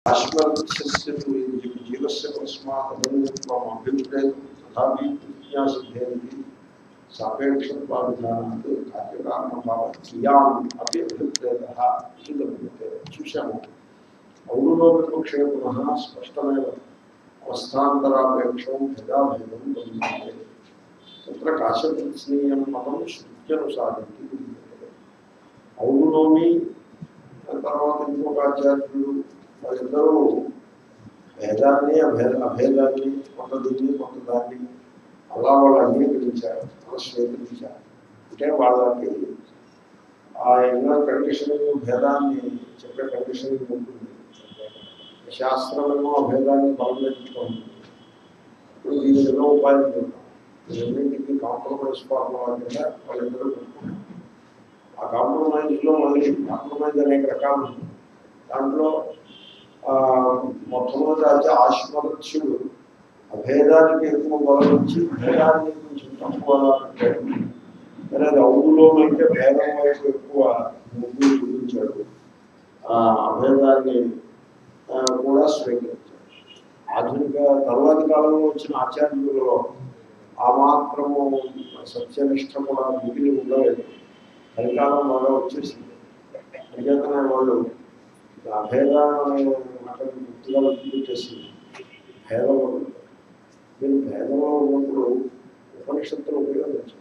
అశ్వత్స్య జీవస్య తస్మాత్మం అభిప్రేతం తథాపి ప్రజ్ఞాసిద్ధేంది సాపేక్షత్వాభిధానాత్ కార్యకారణభావ కియాన్ అపి అభిప్రేత ఇది గమ్యతే చూశాము అవునులో విపక్షే పునః స్పష్టమైన అవస్థాంతరాపేక్షం భేదాభేదం గమ్యతే తత్ర కాశప్రశ్నీయం మతం శృత్యనుసారించి అవునులోని తర్వాత ఇంకొక ఆచార్యులు వాళ్ళిద్దరూ భేదాన్ని అభేద అభేదాన్ని కొంత దీన్ని కొంత దాన్ని అలా వాళ్ళు అంగీకరించారు అలా స్వీకరించారు అంటే వాళ్ళకి ఆ ఎన్నో కండిషనింగ్ భేదాన్ని చెప్పే కండిషనింగ్ ఉంటుంది శాస్త్రమేమో అభేదాన్ని బలపెట్టుకుంటుంది ఇప్పుడు దీని ఎన్నో ఉపాయం చూద్దాం రెండింటికి కాంప్రమైజ్ ఫార్ములా కింద వాళ్ళిద్దరూ పెట్టుకుంటారు ఆ కాంప్రమైజ్లో మళ్ళీ కాంప్రమైజ్ అనేక రకాలు ఉన్నాయి. దాంట్లో ఆ, మొట్టమొదటి అయితే ఆశ్మరత్యుడు అభేదానికి ఎక్కువ బలం ఇచ్చి భేదాన్ని కొంచెం తక్కువ పెట్టాడు మరి అది అవులో అయితే భేదం వైపు ఎక్కువ ముగ్గురు చూపించాడు ఆ అభేదాన్ని ఆ, కూడా స్వీకరించాడు ఆధునిక తర్వాతి కాలంలో వచ్చిన ఆచార్యులలో ఆ మాత్రము సత్యనిష్ట కూడా మిగిలి ఉండలేదు కలికాలం బాగా వచ్చేసింది అంచేతనే వాళ్ళు అభేదాన్ని అనే మాటను గుర్తుగా వదిలిపెట్టేసి భేదం ఉంటుంది మీరు భేదంలో ఉన్నప్పుడు ఉపనిషత్తులు ఉపయోగించండి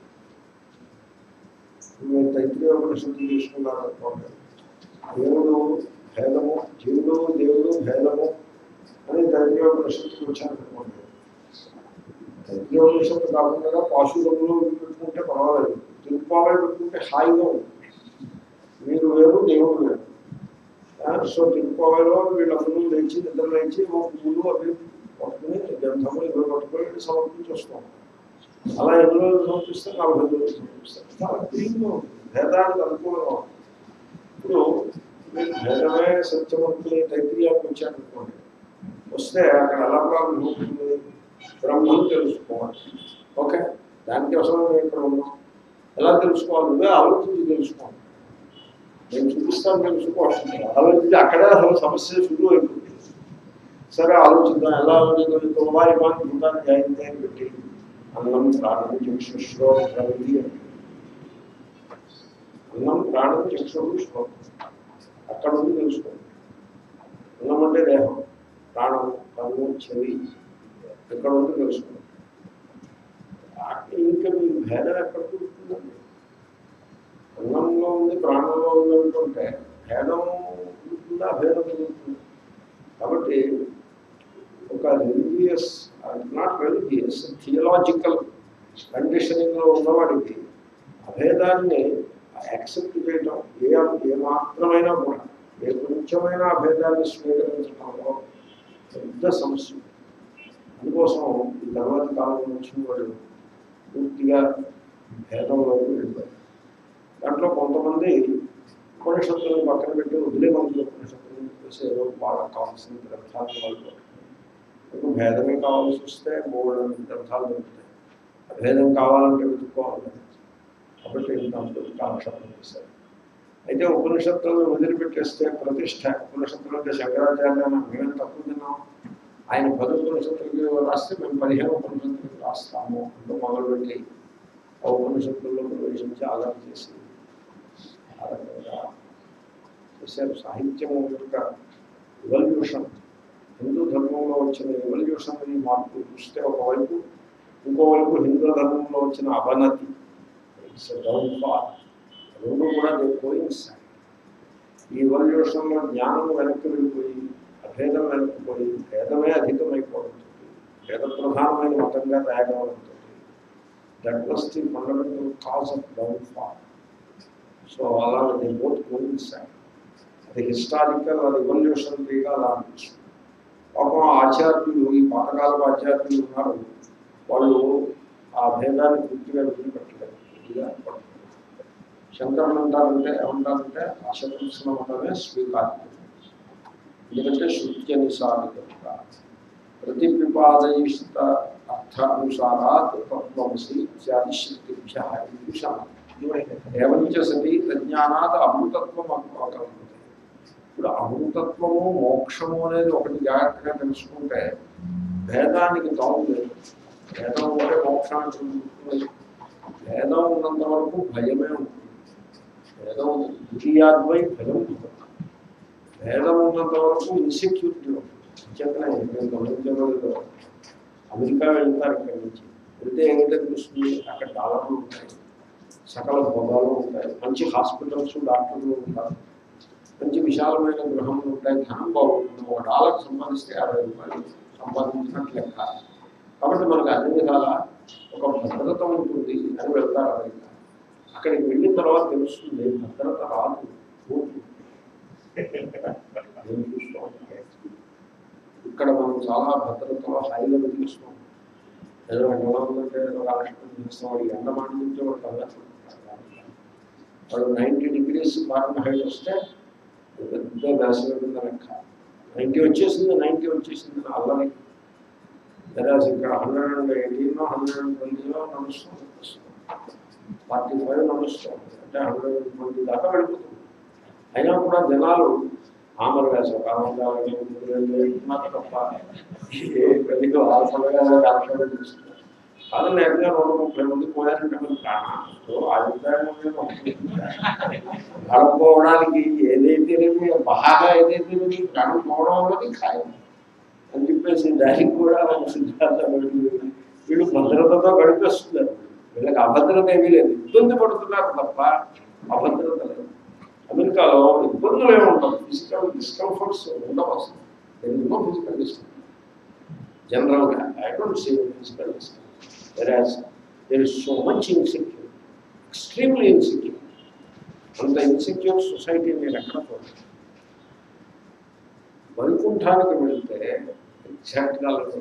మీరు తైత్రీయ ఉపనిషత్తులు తీసుకున్నారనుకోండి దేవుడు భేదము జీవుడు దేవుడు భేదము అని తైత్రీయ ఉపనిషత్తులు వచ్చారనుకోండి తైత్రీయ ఉపనిషత్తు కాకుండా పాశురంలో పెట్టుకుంటే పర్వాలేదు తిరుపాలే పెట్టుకుంటే హాయిగా ఉంటుంది మీరు వేరు దేవుడు వేరు ఆ, సో తిరుపాలలో వీళ్ళందరూ లేచి నిద్ర లేచి ఒక పూలు అవి పట్టుకుని గంధము ఇవి పట్టుకొని సమర్పించి వస్తాం అలా ఎన్ని రోజులు సమర్పిస్తే నలభై రోజులు సమర్పిస్తారు చాలా క్లీన్గా ఉంటుంది భేదానికి అనుకూలంగా ఉంటుంది ఇప్పుడు మీరు భేదమే సత్యవంతుని తైత్రీయానికి వచ్చారనుకోండి వస్తే అక్కడ ఎలా ప్రారంభమవుతుంది బ్రహ్మను తెలుసుకోవాలి ఓకే దానికి అసలు మేము ఇక్కడ ఉన్నాం ఎలా తెలుసుకోవాలి నువ్వే ఆలోచించి తెలుసుకోవాలి నేను చూపిస్తాను తెలుసుకోవాలి ఆలోచించి అక్కడే అసలు సమస్య శురు అయిపోతుంది సరే ఆలోచిద్దాం ఎలా ఆలోచిద్దాం తొమ్మిది ఇమాన్ భూతాన్ని జాయింది అని పెట్టి అన్నం ప్రాణం చక్షుశ్రో ప్రవృత్తి అంటే అన్నం ప్రాణం చక్షుడు శ్రోతం అక్కడ ఉంది తెలుసుకోండి అన్నం అంటే దేహం ప్రాణం కన్ను చెవి ఎక్కడ ఉంది తెలుసుకోండి ఇంకా మీకు భేదం ఎక్కడ కుదురుతుందండి అన్నంలో ఉంది ప్రాణంలో ఉంది అనుకుంటే భేదం కుదురుతుందా భేదం కుదురుతుంది కాబట్టి ఒక రిలీజియస్ నాట్ రిలీజియస్ థియలాజికల్ కండిషనింగ్లో ఉన్నవాడికి అభేదాన్ని యాక్సెప్ట్ చేయటం ఏ ఏ మాత్రమైనా కూడా ఏ కొంచెమైనా అభేదాన్ని స్వీకరించడంలో పెద్ద సమస్య అందుకోసం ఈ తర్వాత కాలంలో వచ్చిన వాళ్ళు పూర్తిగా భేదంలోకి వెళ్ళిపోయారు దాంట్లో కొంతమంది ఉపనిషత్తులను పక్కన పెట్టి వదిలే మందులు ఉపనిషత్తులను చెప్పేసి ఏదో వాళ్ళకి కావాల్సిన గ్రంథాలను వాళ్ళు పట్టుకున్నారు. ఇప్పుడు భేదమే కావాల్సి వస్తే మూడు గ్రంథాలు దొరుకుతాయి అభేదం కావాలంటే వెతుక్కోవాలి కాబట్టి దాంట్లో కాలక్షేపం చేశారు అయితే ఉపనిషత్తులను వదిలిపెట్టేస్తే ప్రతిష్ట ఉపనిషత్తులు అంటే శంకరాచార్య మేము తక్కువ తిన్నాం ఆయన పది ఉపనిషత్తులకి రాస్తే మేము పదిహేను ఉపనిషత్తులకి రాస్తాము అంటూ మొదలుపెట్టి ఆ ఉపనిషత్తుల్లో ప్రవేశించి ఆధారం చేసి ఆ రకంగా చేశారు సాహిత్యం యొక్క ఇవల్యూషన్ హిందూ ధర్మంలో వచ్చిన ఎవల్యూషన్ అని మార్పు చూస్తే ఒకవైపు ఇంకోవైపు హిందూ ధర్మంలో వచ్చిన అవనతి ఇట్స్ డౌన్ ఫాల్ రెండు కూడా గోయింగ్ ఈ ఎవల్యూషన్లో జ్ఞానం వెనక్కి వెళ్ళిపోయి అభేదం వెనక్కిపోయి భేదమే అధికమైపోవడంతో భేద ప్రధానమైన మతంగా తయారవడంతో that was the fundamental cause of downfall so అలా ది బోత్ గోయింగ్ అది హిస్టారికల్ అది ఎవల్యూషనరీగా అలా అనిపిస్తుంది పాపం ఆచార్యులు ఈ పాతకాలపు ఆచార్యులు ఉన్నారు వాళ్ళు ఆ భేదాన్ని పూర్తిగా వదిలిపెట్టలేదు పూర్తిగా పట్టుకోలేదు. శంకరులు అంటారంటే ఏమంటారంటే అశకృష్ణ మతమే స్వీకార్యం ఎందుకంటే శృత్యనుసారితంగా ప్రతిపిపాదయిష్ట అర్థానుసారాత్ తత్వమసి ఇత్యాది శృతిభ్య చూశాను ఏమంచ సతి తజ్ఞానాత్ అమృతత్వం అవకల్పతే ఇప్పుడు అమృతత్వము మోక్షము అనేది ఒకటి జాగ్రత్తగా తెలుసుకుంటే భేదానికి తావు లేదు భేదం ఉంటే మోక్షానికి ఉంటుంది భేదం ఉన్నంత వరకు భయమే ఉంటుంది భేదం ద్వితీయాద్వై భయం ఉంటుంది భేదం ఉన్నంత వరకు ఇన్సెక్యూరిటీ ఉంటుంది చెప్పిన నేను గమనించలేదు అమెరికా వెళ్తారు ఇక్కడి నుంచి వెళ్తే ఏమిటో తెలుస్తుంది అక్కడ డాలర్లు ఉంటాయి సకల భోగాలు ఉంటాయి మంచి హాస్పిటల్స్ డాక్టర్లు ఉంటారు మంచి విశాలమైన గృహంలో ఉంటాయి ధనం బాగుంటుంది ఒక డాలర్ సంపాదిస్తే అరవై రూపాయలు సంపాదించినట్లు లెక్క కాబట్టి మనకు అన్ని విధాల ఒక భద్రత ఉంటుంది అని వెళ్తారు అమెరికా అక్కడికి వెళ్ళిన తర్వాత తెలుస్తుంది భద్రత రాదు పోతుంది. నేను చూస్తూ ఉంటాను. ఇక్కడ మనం చాలా భద్రతలో హాయిగా బతికిస్తాం ఏదో ఎండలో ఉందంటే ఏదో రాష్ట్రం చేస్తాం వాడు ఎండ మాటించే వాడు కంగారు వాడు నైంటీ డిగ్రీస్ ఫారెన్ హైట్ వస్తే పెద్ద వేసవి కింద లెక్క నైంటీ వచ్చేసింది నైంటీ వచ్చేసింది అని అల్లరి వెరాజ్ ఇక్కడ hundred and eighteen hundred and ట్వంటీలో నడుస్తుంది ఫార్టీ ఫైవ్ నడుస్తుంది అంటే హండ్రెడ్ అండ్ ట్వంటీ దాకా వెళ్ళిపోతుంది అయినా కూడా జనాలు ఆమర వేసవ కాలంగా తప్ప ఏ పెళ్లికి ఆ సమయంలో రాష్ట్రంలో చూస్తున్నారు కాదు లేకపోతే రెండు ముప్పై మంది పోయారంటే మరి ప్రాణం సో ఆ అభిప్రాయం ప్రాణం ఏదైతే బాగా ఏదైతే ప్రాణం పోవడం అన్నది ఖాయం అని చెప్పేసి దానికి కూడా ఒక సిద్ధాంతం వెళ్ళి వీళ్ళు భద్రతతో గడిపేస్తున్నారు వీళ్ళకి అభద్రత ఏమీ లేదు ఇబ్బంది పడుతున్నారు తప్ప అభద్రత లేదు అమెరికాలో ఇబ్బందులు ఏమి ఉండవు ఫిజికల్ డిస్కంఫర్ట్స్ ఉండవు అసలు ఎందుకో ఫిజికల్ డిస్కంఫర్ట్ జనరల్గా I don't see physical discomfort whereas there is so much insecure extremely insecure అంత ఇన్సెక్యూర్ సొసైటీ నేను ఎక్కడ చూడలేదు వైకుంఠానికి వెళ్తే ఎగ్జాక్ట్గా అలాగే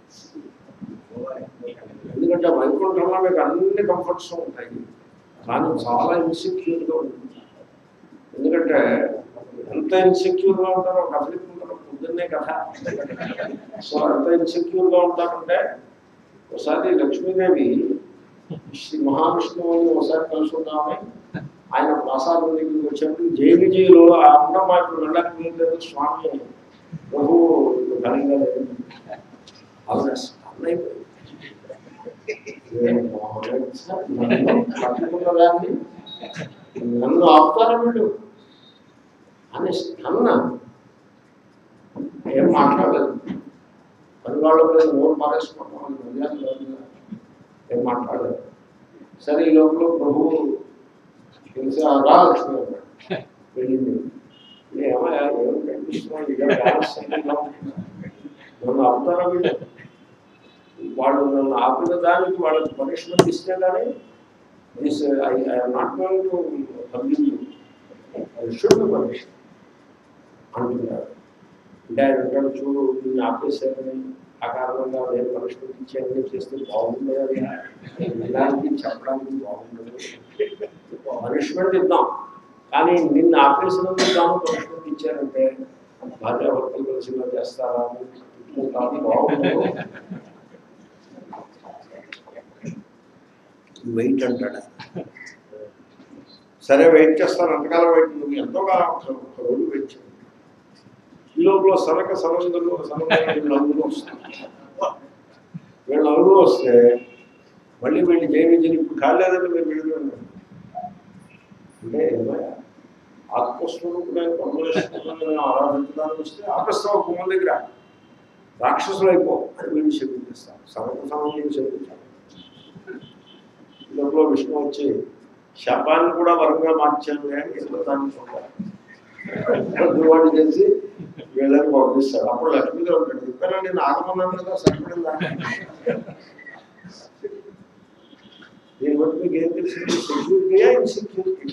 ఎందుకంటే వైకుంఠంలో మీకు అన్ని కంఫర్ట్స్ ఉంటాయి కానీ చాలా ఇన్సెక్యూర్గా ఉంటుంది ఎందుకంటే ఎంత ఇన్సెక్యూర్గా ఉంటారో కథ చెప్పుకుంటారో పొద్దున్నే కథ సో ఎంత ఇన్సెక్యూర్గా ఉంటారంటే ఒకసారి లక్ష్మీదేవి శ్రీ మహావిష్ణువుని ఒకసారి కలుసుకుందామని ఆయన ప్రసాదం దగ్గరికి వచ్చినప్పుడు జై విజయులు ఆ ఉండమ్మా ఇప్పుడు వెళ్ళడానికి లేదు స్వామి ప్రభు ఘనంగా లేదు ఆవిడ అన్నైపోయింది పట్టుకున్న దాన్ని నన్ను ఆపుతారా వీడు అని అన్న ఏం మాట్లాడలేదు పని వాళ్ళ మీద నోరు పారేసుకోవడం మర్యాద లేదు కదా. ఏం మాట్లాడలేదు సరే ఈ లోపల ప్రభువు తెలిసి ఆ రా లక్ష్మి అన్నాడు వెళ్ళింది ఏమయ్యా ఏం కనిపిస్తున్నాడు ఇదే బ్యాలెన్స్ అయ్యిందా? నన్ను ఆపుతారా వీళ్ళు వాళ్ళు నన్ను ఆపిన దానికి వాళ్ళకి పనిష్మెంట్ ఇస్తే కానీ this I I'm not going to public I should be punished అంటున్నారు అంటే ఆయన అంటాడు చూడు నేను ఆపేశారని ఆ కారణంగా నేను పనిష్మెంట్ ఇచ్చానని చేస్తే బాగుంది అది వినడానికి చెప్పడానికి బాగుండదు పనిష్మెంట్ ఇద్దాం కానీ నిన్ను ఆపేసినందుకు గాను పనిష్మెంట్ ఇచ్చారంటే భార్యాభర్తలు కలిసి ఇలా చేస్తారా అని తిట్టుకుంటాను బాగుండదు వెయిట్ అంటాడు సరే వెయిట్ చేస్తాను అంతకాలం వెయిట్ నువ్వు ఎంతో కాలం ఒక ఒక రోజు వెయిట్ చేయండి ఈ లోపల సనక సనందులు సనక వీళ్ళు నలుగురు వస్తారు వీళ్ళు నలుగురు వస్తే మళ్ళీ వీళ్ళు జయవిజయని ఇప్పుడు కాలేదంటే మీరు వెళ్ళిపోయింది అంటే ఏమయ్యా ఆత్మస్వరూపుడైన పరమేశ్వరుని ఆరాధించడానికి వస్తే ఆకస్మావ కుమ్మల దగ్గర రాక్షసులు అయిపో అని వీళ్ళు శపించేస్తారు సనక సనందులు శపించారు లోపల విష్ణు వచ్చి శాపాన్ని కూడా వరంగా మార్చాను అని ఏదో దాన్ని చూడాలి దుర్వాడి చేసి వీళ్ళని పంపిస్తాడు అప్పుడు లక్ష్మీదేవి ఉంటాడు చెప్పానండి నాగమన్నాను కదా సరిపడిందా దీన్ని బట్టి మీకు ఏం తెలిసింది సెక్యూరిటీయా ఇన్సెక్యూరిటీ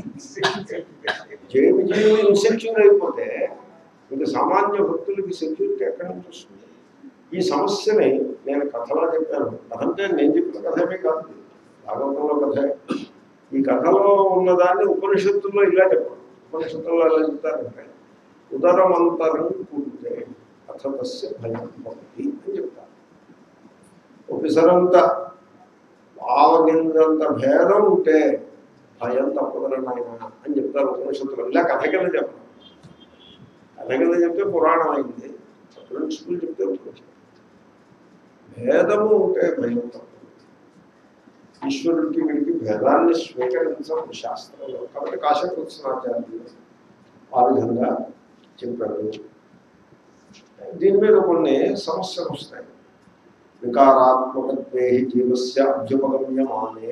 జయ విజయం ఇన్సెక్యూర్ అయిపోతే ఇంకా సామాన్య భక్తులకి సెక్యూరిటీ ఎక్కడి నుంచి వస్తుంది ఈ సమస్యని నేను కథలా చెప్పాను కథ అంటే నేను చెప్పిన కథమే కాదు భాగవతంలో కథ ఈ కథలో ఉన్నదాన్ని ఉపనిషత్తుల్లో ఇలా చెప్పారు ఉపనిషత్తుల్లో ఎలా చెప్తారంటే ఉదరమంతరం కూడితే అథతస్య భయం భక్తి అని చెప్తారు ఒకసారంత ఆవగింజంత భేదం ఉంటే భయం తప్పదని ఆయన అని చెప్తారు ఉపనిషత్తులు ఇలా కథ కింద చెప్పారు అలాగే చెప్తే పురాణం అయింది ప్రిన్సిపల్ చెప్తే ఒప్పుకోవచ్చు భేదము ఉంటే భయం తప్పదు ఈశ్వరుడికి వీడికి భేదాన్ని స్వీకరించడం శాస్త్రంలో కాబట్టి కాశకృష్ణాచార్యులు ఆ విధంగా చెప్పాడు దీని మీద కొన్ని సమస్యలు వస్తాయి వికారాత్మకత్వే జీవస్య అభ్యుపగమ్యమానే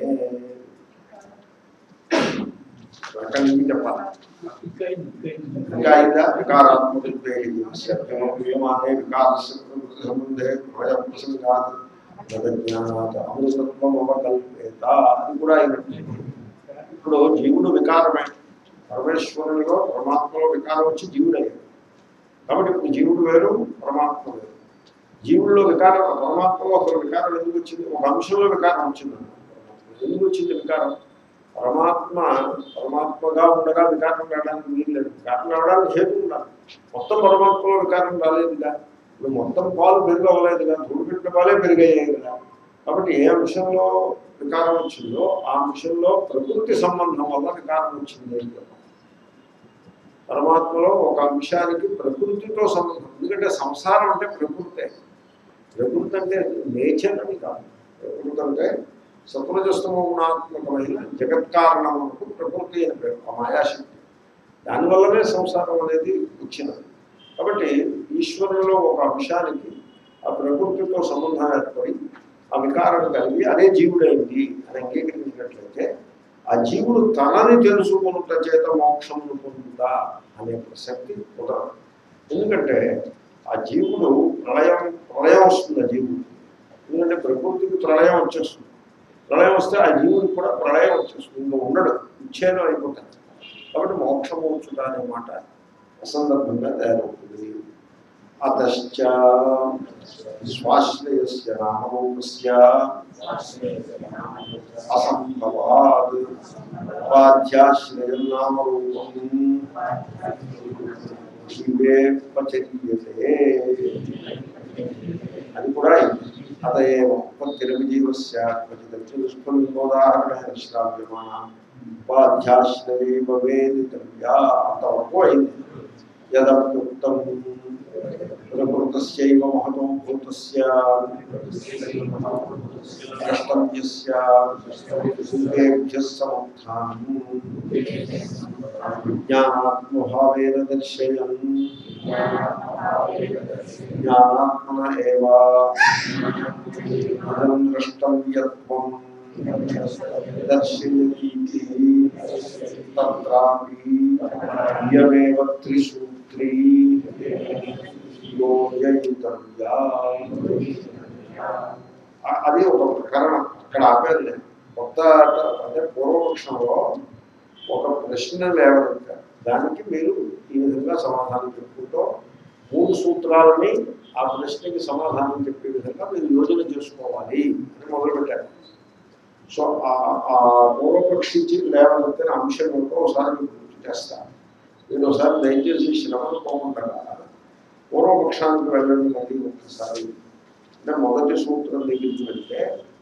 అక్కడి నుంచి చెప్పాలి ఇంకా అయితే వికారాత్మకత్వే జీవస్య అభ్యుపగమ్యమానే వికారస్య ప్రకృతి సంబంధే భయ ప్రసంగాత్ జ్ఞానాత్ అమృతత్వం అవకల్పేత అది కూడా అయినట్టు ఇప్పుడు జీవుడు వికారమే పరమేశ్వరునిలో పరమాత్మలో వికారం వచ్చి జీవుడయ్యాడు కాబట్టి ఇప్పుడు జీవుడు వేరు పరమాత్మ వేరు జీవుల్లో వికారం పరమాత్మలో అసలు వికారం ఎందుకు వచ్చింది ఒక అంశంలో వికారం వచ్చింది ఎందుకు వచ్చింది వికారం పరమాత్మ పరమాత్మగా ఉండగా వికారం రావడానికి వీలు లేదు వికారం రావడానికి హేతు ఉండాలి మొత్తం పరమాత్మలో వికారం రాలేదుగా ఇప్పుడు మొత్తం పాలు పెరుగు అవ్వలేదుగా ధూళిపెట్టిన పాలే పెరిగాయి కదా కాబట్టి ఏ అంశంలో వికారం వచ్చిందో ఆ అంశంలో ప్రకృతి సంబంధం వల్ల వికారం వచ్చింది అని చెప్పాలి. పరమాత్మలో ఒక అంశానికి ప్రకృతితో సంబంధం ఎందుకంటే సంసారం అంటే ప్రకృతే ప్రకృతి అంటే నేచర్ అని కాదు ప్రకృతి అంటే సత్వజస్తమ గుణాత్మకమైన జగత్కారణములకు ప్రకృతి అని పేరు ఆ మాయాశక్తి దానివల్లనే సంసారం అనేది వచ్చినది కాబట్టి ఈశ్వరులో ఒక అంశానికి ఆ ప్రకృతితో సంబంధం ఏర్పడి ఆ వికారం కలిగి అదే జీవుడైంది అని అంగీకరించినట్లయితే ఆ జీవుడు తనని తెలుసుకున్నట చేత మోక్షమును పొందుతా అనే ప్రసక్తి కుదరదు ఎందుకంటే ఆ జీవుడు ప్రళయం ప్రళయం వస్తుంది ఆ జీవుడు ఎందుకంటే ప్రకృతికి ప్రళయం వచ్చేస్తుంది ప్రళయం వస్తే ఆ జీవుడికి కూడా ప్రళయం వచ్చేస్తుంది ఇంకా ఉండడు విచ్ఛేదం అయిపోతాడు కాబట్టి మోక్షము వచ్చుట అనే మాట అసందర్భంగా తయారవుతుంది అతశ్చ స్వాశ్రయస్య నామరూపస్య అసంభవాద్ ఉపాధ్యాశ్రయం నామరూపం జీవే ఉపచర్యతే అది కూడా అయింది అతయేవ ఉపతిరవిజీవస్య క్వచిదక్షుష్పలింగోదాహరణ శ్రావ్యమాణ ఉపాధ్యాశ్రయైవ వేదితవ్యా అంతవరకు అయింది యదప్యుక్తం ప్రకృతస్యైవ మహతో భూతస్య ద్రష్టవ్యస్య భూతేభ్యः సముత్థానం విజ్ఞానాత్మభావేన దర్శయన్ జ్ఞానాత్మన ఏవ అదం ద్రష్టవ్యత్వం దర్శయతీతి తత్రాపి ఇయమేవ త్రిసూత్రీ యోజయితవ్యా అ- అది ఒక ప్రకరణం అక్కడ ఆపేది లేదు కొత్త అంటే పూర్వపక్షంలో ఒక ప్రశ్న లేవనెత్తారు దానికి మీరు ఈ విధంగా సమాధానం చెప్పుకుంటూ మూడు సూత్రాలని ఆ ప్రశ్నకి సమాధానం చెప్పే విధంగా మీరు యోజన చేసుకోవాలి అని మొదలుపెట్టారు సో ఆ- ఆ పూర్వపక్షించి లేవనెత్తిన అంశం ఏంటో ఒకసారి మీకు గుర్తు చేస్తాను మీరు ఒకసారి దయచేసి శ్రమను పోకుండా పూర్వపక్షానికి వెళ్ళండి మళ్ళీ ఒక్కసారి అంటే మొదటి సూత్రం దగ్గరికి వెళ్తే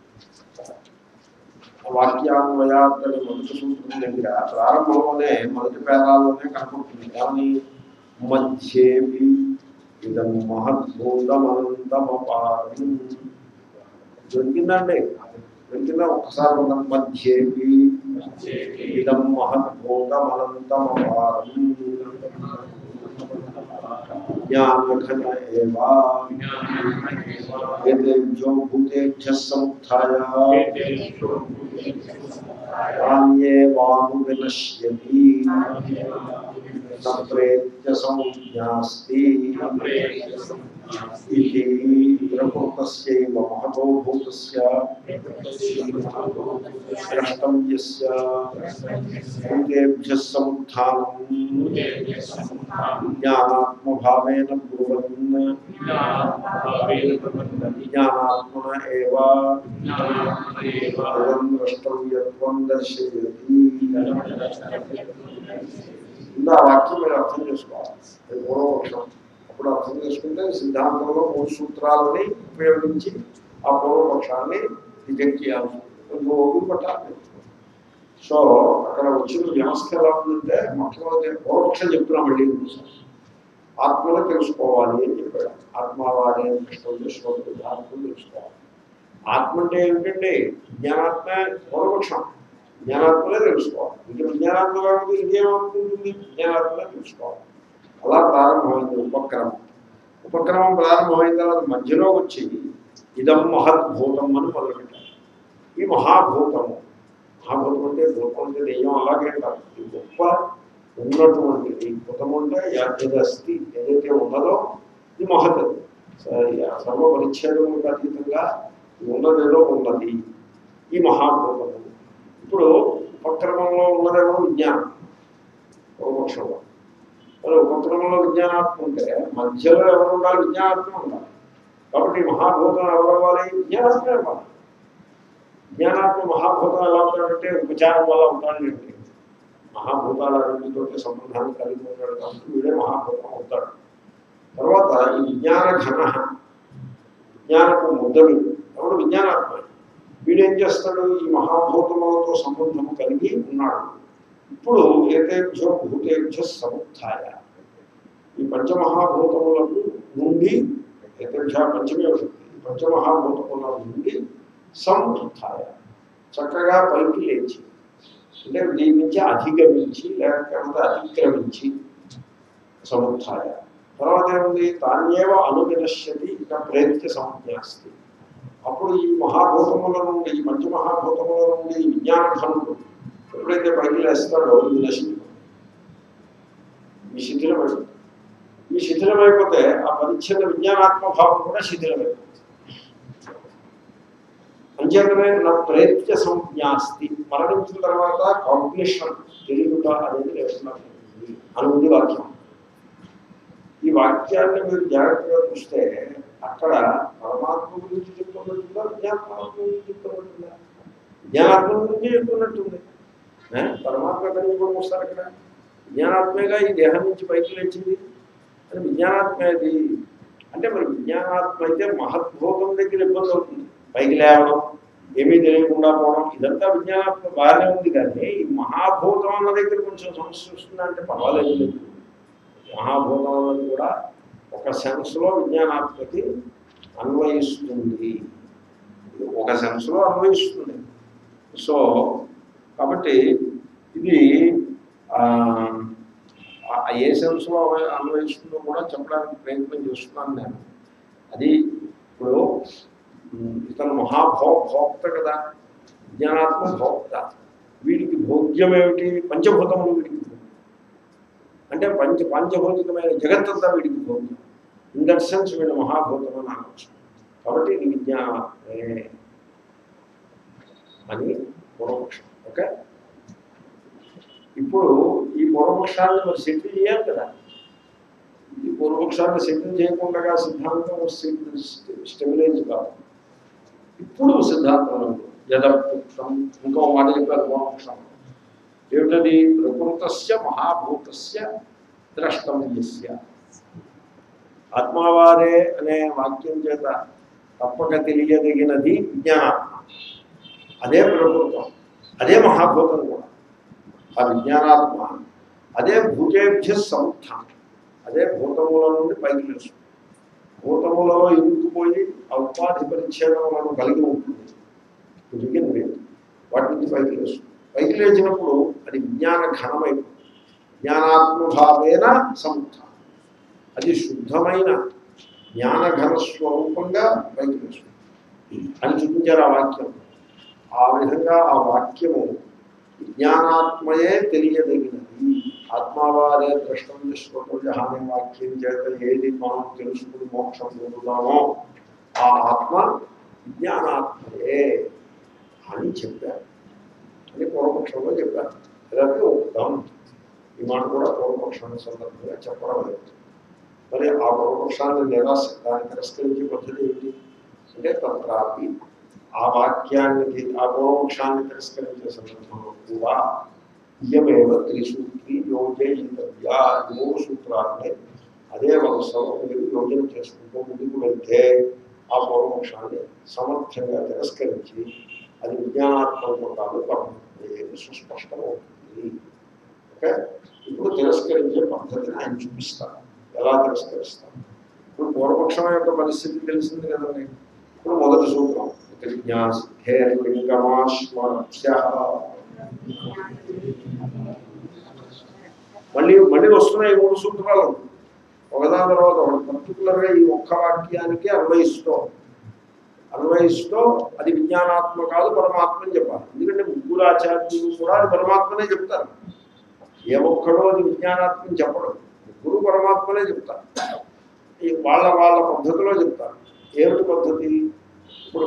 వాక్యాన్వయాత్తని మొదటి సూత్రం దగ్గర ప్రారంభంలోనే మొదటి పేరాల్లోనే కనపడుతుంది కానీ మధ్యేవి ఇదం మహద్భూతమనంతమపారం దొరికిందండి దొరికిందా ఒక్కసారి ఉందాం మధ్యేవి ఇదం మహద్భూతమనంతమపారం జ్ఞానఘన ఏవా ఏతేభ్యో భూతేభ్యः సముత్థాయ ప్రాణ్యేవాను వినశ్యతి నప్రేత్య సంజ్ఞాస్తి ఇది ప్రకృతస్యైవ మహతో భూతస్య ద్రష్టవ్యస్య భూతేభ్యः సముత్థానం జ్ఞానాత్మభావేన బ్రువన్ జ్ఞానాత్మన ఏవ అయం ద్రష్టవ్యత్వం దర్శయతి ముందు ఆ వాక్యం మీరు అర్థం చేసుకోవాలి అది పూర్వపక్షం అప్పుడు అర్థం చేసుకుంటే సిద్ధాంతంలో మూడు సూత్రాలని ఉపయోగించి ఆ పూర్వపక్షాన్ని రిజెక్ట్ చేయాల్సి ఉంటుంది కొంచెం ఓపిక పట్టాలి సో అక్కడ వచ్చిన వ్యవస్థ ఎలా ఉందంటే మొట్టమొదటి పూర్వపక్షం చెప్తున్నాం మళ్ళీ ఇంకోసారి. ఆత్మను తెలుసుకోవాలి అని చెప్పాడు ఆత్మవాదే కృష్ణుడు శ్లోకుడు ఆత్మను తెలుసుకోవాలి ఆత్మ అంటే ఏమిటంటే జ్ఞానాత్మ పూర్వపక్షం జ్ఞానాత్మలే తెలుసుకోవాలి ఇంకా విజ్ఞానాత్మ కాబట్టి ఇంకేమవుతుంది విజ్ఞానాత్మలే తెలుసుకోవాలి అలా ప్రారంభమైంది ఉపక్రమం ఉపక్రమం ప్రారంభమైన తర్వాత మధ్యలో వచ్చి ఇదం మహద్భూతం అని మొదలుపెట్టారు ఈ మహాభూతము మహాభూతం అంటే భూతం అంటే దెయ్యం అలాగే కాదు ఇది గొప్ప ఉన్నటువంటిది భూతం అంటే ఏదస్తి ఏదైతే ఉన్నదో ఇది మహత్ సర్వ పరిచ్ఛేదములకు అతీతంగా ఉన్నదేదో ఉన్నది ఈ మహాభూతము ఇప్పుడు ఉపక్రమంలో ఉన్నదేమో విజ్ఞానం పూర్వపక్షంలో మరి ఉపక్రమంలో విజ్ఞానాత్మ ఉంటే మధ్యలో ఎవరు ఉండాలి విజ్ఞానాత్మ ఉండాలి కాబట్టి ఈ మహాభూతం ఎవరు అవ్వాలి విజ్ఞానాత్మ ఇవ్వాలి విజ్ఞానాత్మ మహాభూతం ఎలా ఉంటాడంటే ఉపచారం వల్ల ఉంటాడంటే మహాభూతాలన్నిటితో సంబంధాన్ని కలిగి ఉంటాడు కాబట్టి వీడే మహాభూతం అవుతాడు తర్వాత ఈ విజ్ఞాన ఘన విజ్ఞానపు ముద్దడు ఎవడు విజ్ఞానాత్మ వీడేం చేస్తాడు ఈ మహాభూతములతో సంబంధము కలిగి ఉన్నాడు ఇప్పుడు ఏతేభ్యో భూతేభ్య సముత్య ఈ పంచమహాభూతములకు నుండి ఏతేభ్య పంచమే శక్తి ఈ పంచమహాభూతముల నుండి సముత్య చక్కగా పైకి లేచి అంటే దీని నుంచి అధిగమించి లేకపోతే అతిక్రమించి సముత్య తర్వాత ఏముంది తాన్యేవ అనువినశ్యతి ఇక ప్రేత్య సంజ్ఞాస్తి అప్పుడు ఈ మహాభూతముల నుండి ఈ పంచమహాభూతముల నుండి ఈ విజ్ఞాన ఘనుడు ఎప్పుడైతే పైకి లేస్తాడో ఇది నశించిపోతుంది ఈ శిథిలమైపోతుంది ఈ శిథిలమైపోతే ఆ పరిచ్ఛిన్న విజ్ఞానాత్మభావం కూడా శిథిలమైపోతుంది అంచేతనే నా ప్రేత్య సంజ్ఞాస్తి మరణించిన తర్వాత కాంప్లిషన్ తెలియట అనేది లేకుండా అని ఉంది వాక్యం ఈ వాక్యాన్ని మీరు జాగ్రత్తగా చూస్తే అక్కడ పరమాత్మ గురించి చెప్తున్నట్టుందా విజ్ఞానాత్మ గురించి చెప్తున్నట్టుందా విజ్ఞానాత్మ గురించి చెప్తున్నట్టుంది ఏ? పరమాత్మ ఎక్కడి నుంచి కూడా వస్తారు అక్కడ విజ్ఞానాత్మేగా ఈ దేహం నుంచి పైకి లేచింది అని విజ్ఞానాత్మేది అంటే మరి విజ్ఞానాత్మ అయితే మహద్భూతం దగ్గర ఇబ్బంది అవుతుంది పైకి లేవడం ఏమీ తెలియకుండా పోవడం ఇదంతా విజ్ఞానాత్మ బాగానే ఉంది కానీ ఈ మహాభూతం అన్న దగ్గర కొంచెం సమస్య వస్తుందంటే పర్వాలేదు లేదు మహాభూతం అన్నది కూడా ఒక సెన్స్లో విజ్ఞానాత్మకి అన్వయిస్తుంది ఒక సెన్స్లో అన్వయిస్తుంది సో కాబట్టి ఇది ఆ, ఆ ఏ సెన్స్లో అన్వయ- అన్వయిస్తుందో కూడా చెప్పడానికి ప్రయత్నం చేస్తున్నాను నేను అది ఇప్పుడు ఉమ్, ఇతను మహాభో భోక్త కదా విజ్ఞానాత్మ భోక్త వీడికి భోగ్యం ఏమిటి పంచభూతములు వీడికి భోగ్యం అంటే పంచ పంచభౌతికమైన జగత్తంతా వీడికి భోగ్యం ఇన్ దట్ సెన్స్ వీడు మహాభూతం అని అనవచ్చు కాబట్టి ఇది విజ్ఞానమే అని పూర్వపక్షం ఓకే ఇప్పుడు ఈ పూర్వపక్షాన్ని మరి సెటిల్ చేయాలి కదా ఈ పూర్వపక్షాన్ని సెటిల్ చేయకుండా సిద్ధాంతం స్టెబిలైజ్ కాదు ఇప్పుడు సిద్ధాంతం యథప్తం ఇంకో మాట చెప్పారు పూర్వపక్షం ఏమిటది ప్రకృతస్య మహాభూతస్య ద్రష్టవ్యస్య ఆత్మవారే అనే వాక్యం చేత తప్పక తెలియదగినది విజ్ఞానాత్మ అదే ప్రకృతం అదే మహాభూతం కూడా ఆ విజ్ఞానాత్మ అదే భూతేభ్య సముత్థానం అదే భూతముల నుండి పైకి లేస్తుంది భూతములలో ఇరుక్కుపోయి ఆ ఉపాధి పరిచ్ఛేదములను కలిగి ఉంటుంది బిగిన్ విత్ వాటి నుంచి పైకి లేస్తుంది పైకి లేచినప్పుడు అది విజ్ఞాన ఘనమైపోతుంది జ్ఞానాత్మభావేన సముత్థానం అది శుద్ధమైన జ్ఞానఘన స్వరూపంగా పైకి లేస్తుంది అని చూపించారు ఆ వాక్యం ఆ విధంగా ఆ వాక్యము విజ్ఞానాత్మయే తెలియదగినది ఆత్మవారే ద్రష్టం శ్రోతం అనే వాక్యం చేత ఏది మనం తెలుసుకుని మోక్షం పొందుతామో ఆ ఆత్మ విజ్ఞానాత్మయే అని చెప్పారు అని పూర్వపక్షంలో చెప్పారు ఇలాగే ఉత్తం ఈ మాట కూడా పూర్వపక్షాన్ని సందర్భంగా చెప్పడం లేదు మరి ఆ పూర్వపక్షాన్ని నిరాశ దాన్ని తిరస్కరించే పద్ధతి ఏంటి అంటే తత్రాపి ఆ వాక్యానికి ఆ పూర్వపక్షాన్ని తిరస్కరించే సందర్భంలో కూడా ఇయమేవ త్రిసూత్రి యోజయితవ్య ఈ మూడు సూత్రాలని అదే వరుసలో మీరు యోజన చేసుకుంటూ ముందుకు వెళ్తే ఆ పూర్వపక్షాన్ని సమర్థంగా తిరస్కరించి అది విజ్ఞానాత్మకం కాదు పరమాత్మ సుస్పష్టమవుతుంది ఓకే ఇప్పుడు తిరస్కరించే పద్ధతిని ఆయన చూపిస్తారు ఎలా తిరస్కరిస్తాం ఇప్పుడు పూర్వపక్షం యొక్క పరిస్థితి తెలిసింది కదండి ఇప్పుడు మొదటి సూత్రం లింగమాశ్మస్య మళ్ళీ మళ్ళీ వస్తున్నాయి ఈ మూడు సూత్రాలు ఒకదాని తర్వాత ఒకటి పర్టికులర్గా ఈ ఒక్క వాక్యానికి అన్వయిస్తూ అన్వయిస్తూ అది విజ్ఞానాత్మ కాదు పరమాత్మ అని చెప్పాలి ఎందుకంటే ముగ్గురు ఆచార్యులు కూడా అది పరమాత్మనే చెప్తారు ఏ ఒక్కడో అది విజ్ఞానాత్మని చెప్పడం ముగ్గురు పరమాత్మనే చెప్తారు ఈ వాళ్ళ వాళ్ళ పద్ధతిలో చెప్తారు ఏమిటి పద్ధతి ఇప్పుడు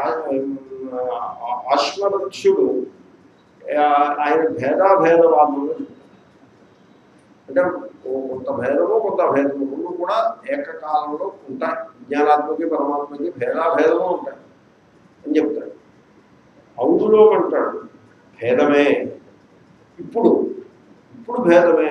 ఆశ్వరక్షుడు ఆయన భేదాభేదవాదంలో చెప్తారు అంటే కొంత భేదము కొంత భేదము రెండు కూడా ఏకకాలంలో ఉంటాయి విజ్ఞానాత్మకి పరమాత్మకి భేదాభేదము ఉంటాయి అని చెప్తాడు అవుదులో అంటాడు భేదమే ఇప్పుడు ఇప్పుడు భేదమే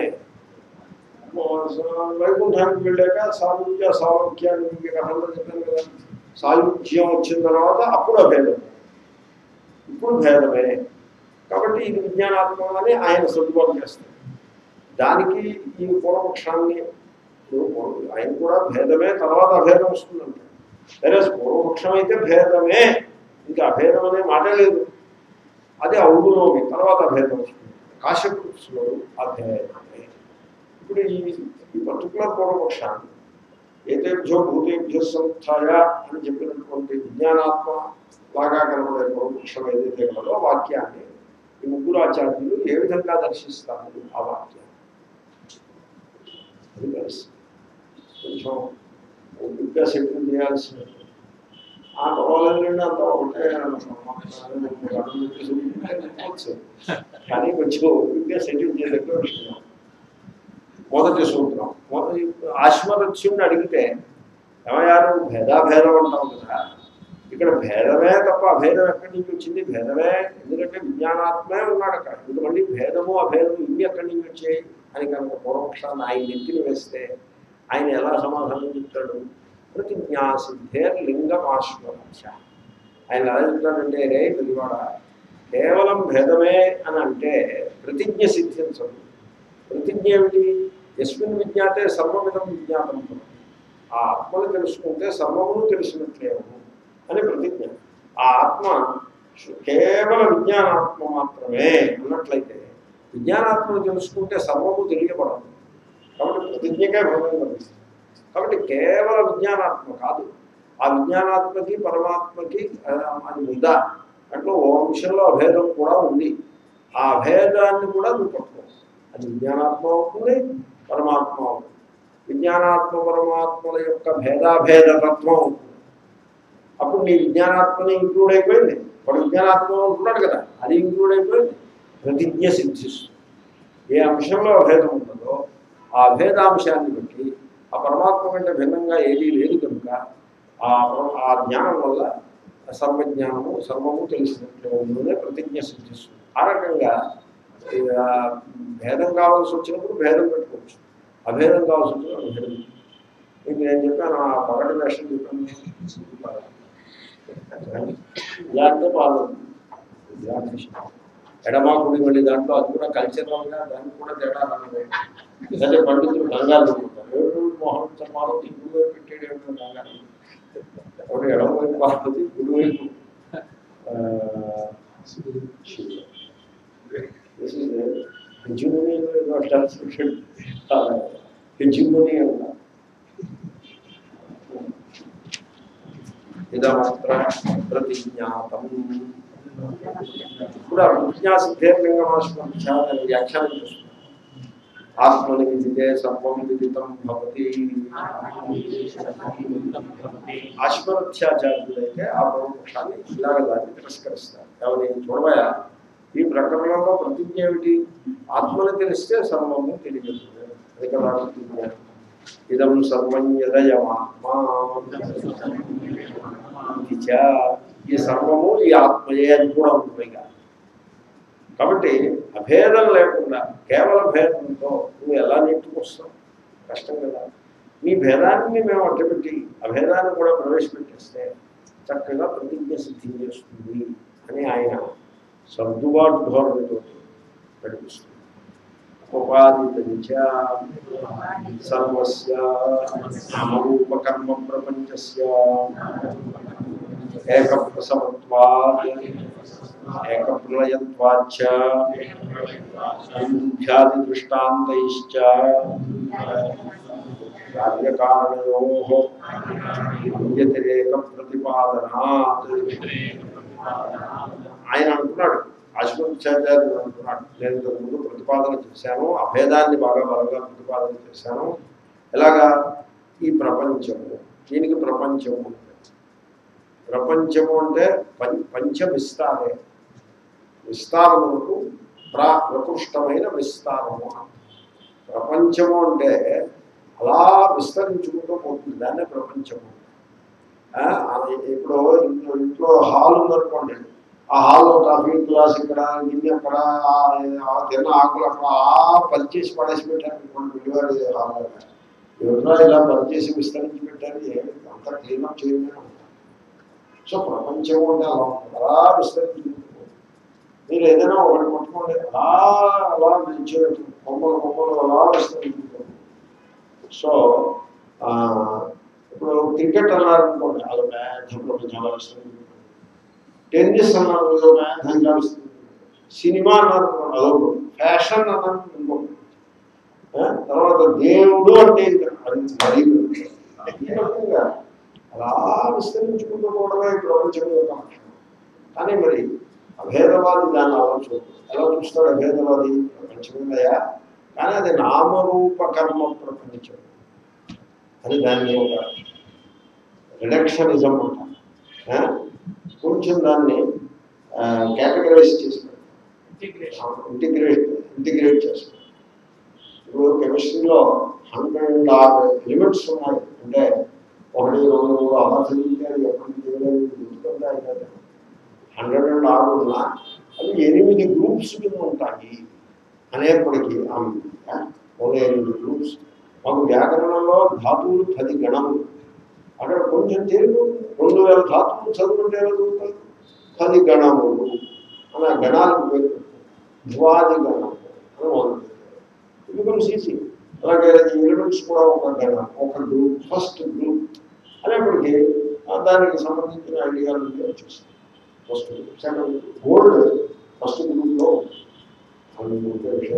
వైకుంఠానికి వెళ్ళాక సాయుధ్య సాలోక్యాన్ని మీకు కథలో చెప్పాను కదా సాయుధ్యం వచ్చిన తర్వాత అప్పుడు అభేదం ఇప్పుడు భేదమే కాబట్టి ఇది విజ్ఞానాత్మ అని ఆయన సర్దుబాటు చేస్తాడు దానికి ఈ పూర్వపక్షాన్ని ఆయన కూడా భేదమే తర్వాత అభేదం వస్తుందంట సరే పూర్వపక్షం అయితే భేదమే ఇంకా అభేదం అనే మాట లేదు అది అవునులోమి తర్వాత అభేదం వస్తుంది కాశ్యపులో అభేదమే ఇప్పుడు ఈ ఈ పర్టికులర్ పూర్వపక్షాన్ని ఏతేభ్యో భూతేభ్యో సంస్థాయ అని చెప్పినటువంటి విజ్ఞానాత్మ లాగా కనబడే పూర్వపక్షం ఏదైతే కలదో వాక్యాన్ని ఈ ముగ్గురు ఆచార్యులు ఏ విధంగా దర్శిస్తారు ఆ వాక్యాన్ని అది కలిసి కొంచెం ఓపికగా సెటిల్ చేయాల్సిన ఆ పర్వాలేదండి అంత ఒకటే అనుకోవచ్చు కానీ కొంచెం ఓపికగా సెటిల్ చేయలేక విషయం మొదటి సూత్రం మొదటి ఆశ్మరత్యుని అడిగితే ఏమయ్యా నువ్వు భేదాభేదం అంటావు కదా ఇక్కడ భేదమే తప్ప అభేదం ఎక్కడి నుంచి వచ్చింది భేదమే ఎందుకంటే విజ్ఞానాత్మే ఉన్నాడు అక్కడ ఇది మళ్ళీ భేదము అభేదము ఇన్ని ఎక్కడి నుంచి వచ్చాయి అని కనుక పూర్వపక్షాన్ని ఆయన నెత్తిని వేస్తే ఆయన ఎలా సమాధానం చెప్తాడు ప్రతిజ్ఞాసిద్ధేర్ లింగమాశ్వరక్ష ఆయన ఎలా చెప్తాడంటే రే వెలివాడ కేవలం భేదమే అని అంటే ప్రతిజ్ఞ సిద్ధించదు ప్రతిజ్ఞ ఏమిటి ఎస్మిన్ విజ్ఞాతే సర్వమిదం విజ్ఞాతం ఆ ఆత్మను తెలుసుకుంటే సర్వమును తెలిసినట్లేము అని ప్రతిజ్ఞ ఆ ఆత్మ కేవల విజ్ఞానాత్మ మాత్రమే అన్నట్లయితే విజ్ఞానాత్మను తెలుసుకుంటే సర్వము తెలియబడదు కాబట్టి ప్రతిజ్ఞకే భంగం కలుగుతుంది కాబట్టి కేవల విజ్ఞానాత్మ కాదు ఆ విజ్ఞానాత్మకి పరమాత్మకి అది ఉందా అంటే ఓ అంశంలో అభేదం కూడా ఉంది ఆ అభేదాన్ని కూడా నువ్వు పట్టుకో అది విజ్ఞానాత్మ అవుతుంది పరమాత్మ అవుతుంది విజ్ఞానాత్మ పరమాత్మల యొక్క భేదాభేద తత్వం అవుతుంది అప్పుడు నీ విజ్ఞానాత్మని ఇంక్లూడ్ అయిపోయింది వాడు విజ్ఞానాత్మ ఉంటున్నాడు కదా అది ఇంక్లూడ్ అయిపోయింది ప్రతిజ్ఞ సిద్ధిస్తుంది ఏ అంశంలో అభేదం ఉన్నదో ఆ అభేదాంశాన్ని బట్టి ఆ పరమాత్మ కంటే భిన్నంగా ఏదీ లేదు కనుక ఆ ఆ జ్ఞానం వల్ల సర్వజ్ఞానము సర్వము తెలిసినట్లే ప్రతిజ్ఞ సిద్ధిస్తుంది ఆ రకంగా భేదం కావాల్సి వచ్చినప్పుడు భేదం పెట్టుకోవచ్చు అభేదం కావాల్సి వచ్చినప్పుడు అభేదం మీకు నేను చెప్పాను ఆ పగటి వేషం చెప్పాను ఇలా అంటే బాగుంది ఇలా ఎడమా కుడి మళ్ళీ దాంట్లో అది కూడా కల్చరల్గా దానికి కూడా తేడా రాలేదు ఎందుకంటే పండితులు కంగారు అనుకుంటారు ఏడు మోహన్ చర్మాలో దిగులు పెట్టాడు ఏమిటో కంగారు ఒకటి ఎడమ వైపు పార్వతి కుడి వైపు హెజ్యుమని ట్రాన్స్క్రిప్షన్ హెజ్యుమని అన్నారు ఇదమత్ర ప్రతిజ్ఞాతం ఇప్పుడు ఆ ప్రతిజ్ఞాసిద్ధేర్లింగమాశ్రమాన్ని వ్యాఖ్యానం చేస్తున్నారు ఆత్మని విదితే సర్వం విదితం భవతి ఆశ్వరథ్యాచార్యులైతే ఆ పరమపక్షాన్ని ఇలాగ దాన్ని తిరస్కరిస్తారు ఎవరి చూడవయా ఈ ప్రకరణంలో ప్రతిజ్ఞ ఏమిటి ఆత్మని తెలిస్తే సర్వము తెలియదు అది కదా ప్రతిజ్ఞ ఇదం సర్వం యదయమాత్మా ఇది చ. ఈ సర్వము ఈ ఆత్మయే అని కూడా ఉంటుంది ఇక. కాబట్టి అభేదం లేకుండా కేవల భేదంతో నువ్వు ఎలా నెట్టుకొస్తావు కష్టం కదా మీ భేదాన్ని మేము అడ్డుపెట్టి అభేదాన్ని కూడా ప్రవేశపెట్టేస్తే చక్కగా ప్రతిజ్ఞ సిద్ధి చేస్తుంది అని ఆయన సర్దుబాటు ధోరణితో నడిపిస్తుంది ఉపాధితంచ సర్వస్య నామరూపకర్మ ప్రపంచస్య ఏకప్రసవత్వాత్ ఏకప్రలయత్వాచ్చ భిన్నాది దృష్టాంతైశ్చ కార్యకారణయో వ్యతిరేక ప్రతిపాదనాత్ ఆయన అంటున్నాడు ఆశ్వత్యాచార్యులు అంటున్నాడు నేను ఇంతకు ముందు ప్రతిపాదన చేశాను అభేదాన్ని బాగా బలంగా ప్రతిపాదన చేశాను ఎలాగా ఈ ప్రపంచము దీనికి ప్రపంచము అంటే ప్రపంచము అంటే పం పంచ విస్తారే విస్తారములకు ప్రా ప్రకృష్టమైన విస్తారము ప్రపంచము అంటే అలా విస్తరించుకుంటూ పోతుంది దాన్నే ప్రపంచము ఆ, అది ఇప్పుడు ఇంట్లో ఇంట్లో హాల్ ఉందనుకోండి ఆ హాల్లో కాఫీ గ్లాస్ ఇక్కడ గిన్నె అక్కడ ఆ- ఆ తిన్న ఆకులు అక్కడ ఆ పనిచేసి పడేసి పెట్టారు అనుకోండి విడివాడి హాల్లో ఎవరో ఇలా పనిచేసి విస్తరించి పెట్టారు ఏమి అంత క్లీనప్ చేయడమే ఉంటారు సో ప్రపంచం అంటే అలా ఉంటుంది అలా విస్తరించుకుంటుంది మీరు ఏదైనా ఒకటి పట్టుకోండి అలా అలా నిలిచేటట్టు కొమ్మలు కొమ్మలు అలా విస్తరించుకుంటుంది సో ఆ, ఇప్పుడు క్రికెట్ అన్నారనుకోండి అది పెద్ద ప్రపంచంలో విస్తరించుకుంటుంది టెన్నిస్ అన్నారు ఏదో పెద్దంగా విస్తరించుకుంటుంది సినిమా అన్నారు అదొక ఫ్యాషన్ అన్నారు ఇంకొకటి ఆ, తర్వాత దేవుడు అంటే ఇంకా అది మరీ ఈ రకంగా అలా విస్తరించుకుంటూ పోవడమే ఈ ప్రపంచం యొక్క లక్షణం కానీ మరి అభేదవాది దాన్ని అలా చూడదు ఎలా చూస్తాడు అభేదవాది ప్రపంచమేనయా కానీ అది నామరూప కర్మ ప్రపంచం అని దాన్ని ఒక రిడక్షనిజం అంటారు ఆ? కొంచెం దాన్ని కేటగరైజ్ చేసి ఇంటిగ్రేట్ ఇంటిగ్రేట్ చేస్తారు ఇప్పుడు కెమిస్ట్రీలో హండ్రెడ్ ఆరు ఎలిమెంట్స్ ఉన్నాయి అంటే ఒకటి రెండు మూడు అలా చదివితే అది ఎప్పటికి తెలియదు గుర్తుంటాయి కదా హండ్రెడ్ అండ్ ఆరు ఉన్నా అవి ఎనిమిది గ్రూప్స్ కింద ఉంటాయి అనేప్పటికీ ఓన్లీ ఎనిమిది గ్రూప్స్ మాకు వ్యాకరణంలో ధాతువులు పది గణములు అక్కడ కొంచెం తెలుగు రెండు వేల ధాతువులు చదువుకుంటే ఎలా చదువుతారు పది గణములు అని ఆ గణాలకు పేరు పెట్టారు. ధ్వాది గణము అని మొదలు ఇది కొంచెం ఈజీ అలాగే ఎలిమెంట్స్ కూడా ఒక గణం ఒక గ్రూప్ ఫస్ట్ గ్రూప్ అనేప్పటికీ ఆ దానికి సంబంధించిన ఐడియాలు వచ్చేస్తాయి first group second gold first గ్రూప్లో అది ముఖ్య విషయం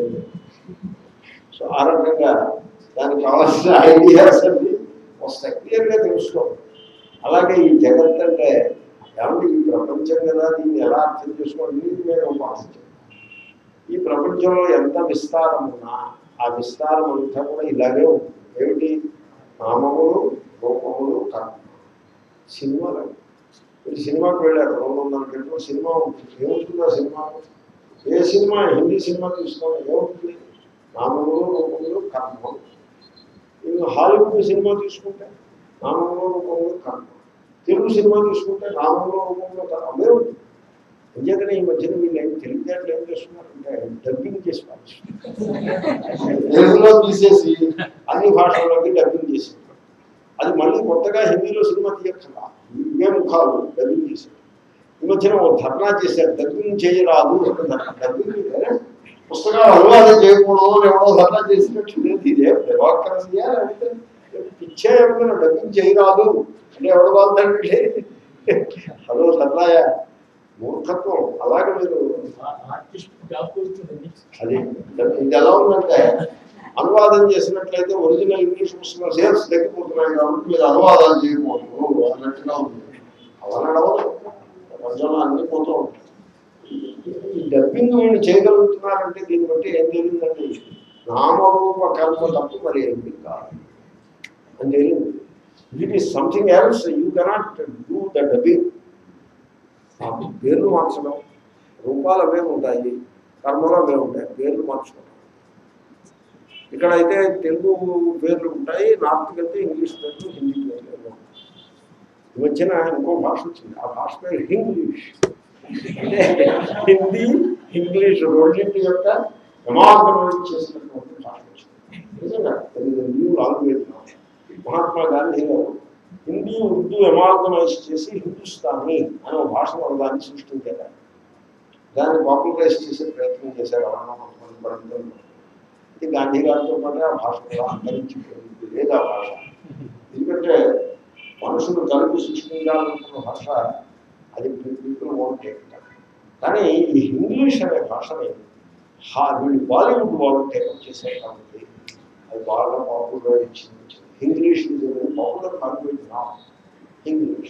సో ఆ రకంగా దానికి కావాల్సిన ఐడియాస్ అన్ని వస్తాయి క్లియర్గా తెలుసుకో అలాగే ఈ జగత్ అంటే ఏమంటే ఈ ప్రపంచం కదా దీన్ని ఎలా అర్థం చేసుకోవాలి దీనికి మేము పాటించాం ఈ ప్రపంచంలో ఎంత విస్తారం ఉన్నా ఆ విస్తారం అంతా కూడా ఇలాగే ఉంటుంది ఏమిటి నామములు రూపములు కర్మ సినిమాలు మీరు సినిమాకి వెళ్ళారు రెండు వందల గంటల సినిమా ఉంటుంది ఏముంటుంది ఆ సినిమా ఏ సినిమా హిందీ సినిమా తీసుకోండి ఏముంటుంది నామములు రూపములు కర్మలు మీరు హాలీవుడ్ సినిమా తీసుకుంటే నామంలో రూపంలో కర్మ తెలుగు సినిమా తీసుకుంటే నామంలో రూపంలో కర్మ అవే ఉంటుంది అంచేతనే ఈ మధ్యన వీళ్ళు ఏం తెలివితేటలు ఏం చేస్తున్నారంటే డబ్బింగ్ చేసి పారేస్తున్నారు. తెలుగులో తీసేసి అన్ని భాషల్లోకి డబ్బింగ్ చేసి అది మళ్ళీ కొత్తగా హిందీలో సినిమా తీయక్కర్లా ఇవే ముఖాలు డబ్బింగ్ చేశారు ఈ మధ్యన ఓ ధర్నా చేశారు డబ్బింగ్ చేయరాదు డబ్బింగ్ పుస్తకాలు అనువాదం చేయకూడదు అని ఎవడో ధర్నా చేసినట్టు లేదు ఇదే డెమోక్రసీయా లేకపోతే పిచ్చే ఏమైనా డబ్బింగ్ చేయరాదు అంటే ఎవడు బాగుందంటే హలో ధర్నాయా మూర్ఖత్వం అలాగే మీరు ఆర్టిస్ట్ జాబ్ కొడుతుంది అది ఇది ఎలా ఉందంటే అనువాదం చేసినట్లయితే ఒరిజినల్ ఇంగ్లీష్ పుస్తకం సేల్స్ తగ్గిపోతున్నాయి కాబట్టి మీరు అనువాదాలు చేయకూడదు అన్నట్టుగా ఉంది అలా నడవదు ప్రపంచంలో అన్ని పోతూ ఉంటాయి ఈ డబ్బింగ్ వీళ్ళు చేయగలుగుతున్నారంటే దీన్ని బట్టి ఏం తెలియదండి నామరూప కర్మ తప్ప మరి ఏమి కాదు అని తెలియదు it is something else you cannot do the dubbing ఆ పేర్లు మార్చడం రూపాలు అవే ఉంటాయి కర్మలు అవే ఉంటాయి పేర్లు మార్చడం ఇక్కడైతే తెలుగు పేర్లు ఉంటాయి నార్త్కి వెళ్తే ఇంగ్లీష్ పేర్లు హిందీ పేర్లు ఏవో ఉంటాయి. ఈ మధ్యన ఇంకో భాష వచ్చింది ఆ భాష పేరు హింగ్లీష్ అంటే హిందీ ఇంగ్లీష్ రెండింటి యొక్క సమాపనం చేసినటువంటి భాష వచ్చింది నిజంగా న్యూ లాంగ్వేజ్ మహాత్మా గాంధీ గారు హిందీ ఉర్దూ ఎమాల్గమైజ్ చేసి హిందుస్థానీ అనే ఒక భాష మన దాన్ని సృష్టించారు దాన్ని పాపులరైజ్ చేసే ప్రయత్నం చేశారు ఎవరన్నా కొంతమంది పండితులు ఇది గాంధీ గారితో పాటు ఆ భాష కూడా అంతరించిపోయింది లేదు ఆ భాష ఎందుకంటే మనుషులు కలిపి సృష్టించాలనుకున్న భాష అది పీపుల్ ఓన్ టేక్ కానీ ఈ ఇంగ్లీష్ అనే భాషని హా వీళ్ళు బాలీవుడ్ వాళ్ళు టేకప్ చేశారు కాబట్టి అది బాగా పాపులర్ ఇచ్చింది ఇంగ్లీష్ పాపులర్ లాంగ్వేజ్ నా ఇంగ్లీష్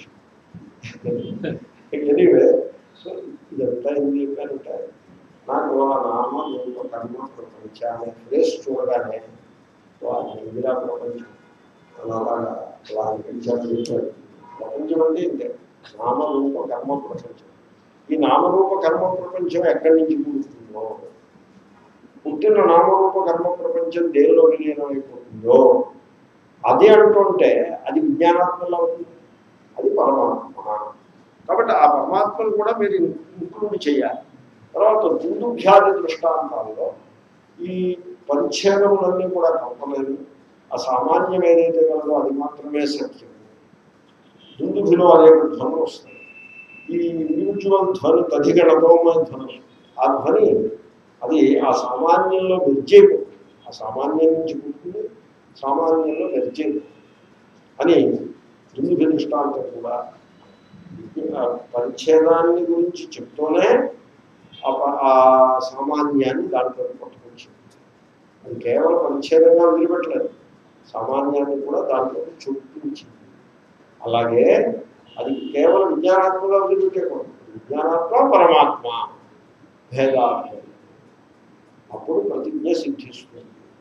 ఎనీవే సో ఇదంతా ఏం చెప్పారంటే నాకు ఆ నామ రూప కర్మ ప్రపంచ అనే ఫ్రేస్ చూడగానే వారి ఇందిరా ప్రపంచం అలాగా అలా అనిపించారు చెప్పారు ప్రపంచం అంటే ఇంతే నామరూప కర్మ ప్రపంచం ఈ నామరూప కర్మ ప్రపంచం ఎక్కడి నుంచి పుడుతుందో పుట్టిన నామరూప కర్మ ప్రపంచం దేనిలో విలీనమైపోతుందో అది అంటుంటే అది విజ్ఞానాత్మలో అవుతుంది అది పరమాత్మ కాబట్టి ఆ పరమాత్మను కూడా మీరు ఇంక్లూడ్ చేయాలి తర్వాత దుందుభ్యాధి దృష్టాంతాల్లో ఈ పరిచ్ఛేదములన్నీ కూడా కప్పలేదు ఆ సామాన్యం ఏదైతే కలదో అది మాత్రమే సత్యం దుందుభిలో అనేక ధ్వనులు వస్తాయి ఈ ఇండివిజువల్ ధ్వని తధిగణతోమైన ధ్వని ఆ ధ్వని అది ఆ సామాన్యంలో మెర్జైపోతుంది ఆ సామాన్యం నుంచి పుట్టింది సామాన్యంలో మెర్జైపోతుంది అని దుందుభి దృష్టాంతం కూడా ఆ పరిచ్ఛేదాన్ని గురించి చెప్తూనే ఆ ప- ఆ సామాన్యాన్ని దాంట్లో పట్టుకొచ్చింది అది కేవలం పరిచ్ఛేదంగా వదిలిపెట్టలేదు సామాన్యాన్ని కూడా దాంట్లో చూపించింది అలాగే అది కేవలం విజ్ఞానాత్మగా వదిలిపెట్టేకూడదు విజ్ఞానాత్మ పరమాత్మ భేదాభేదం అప్పుడు ప్రతిజ్ఞ సిద్ధిస్తుంది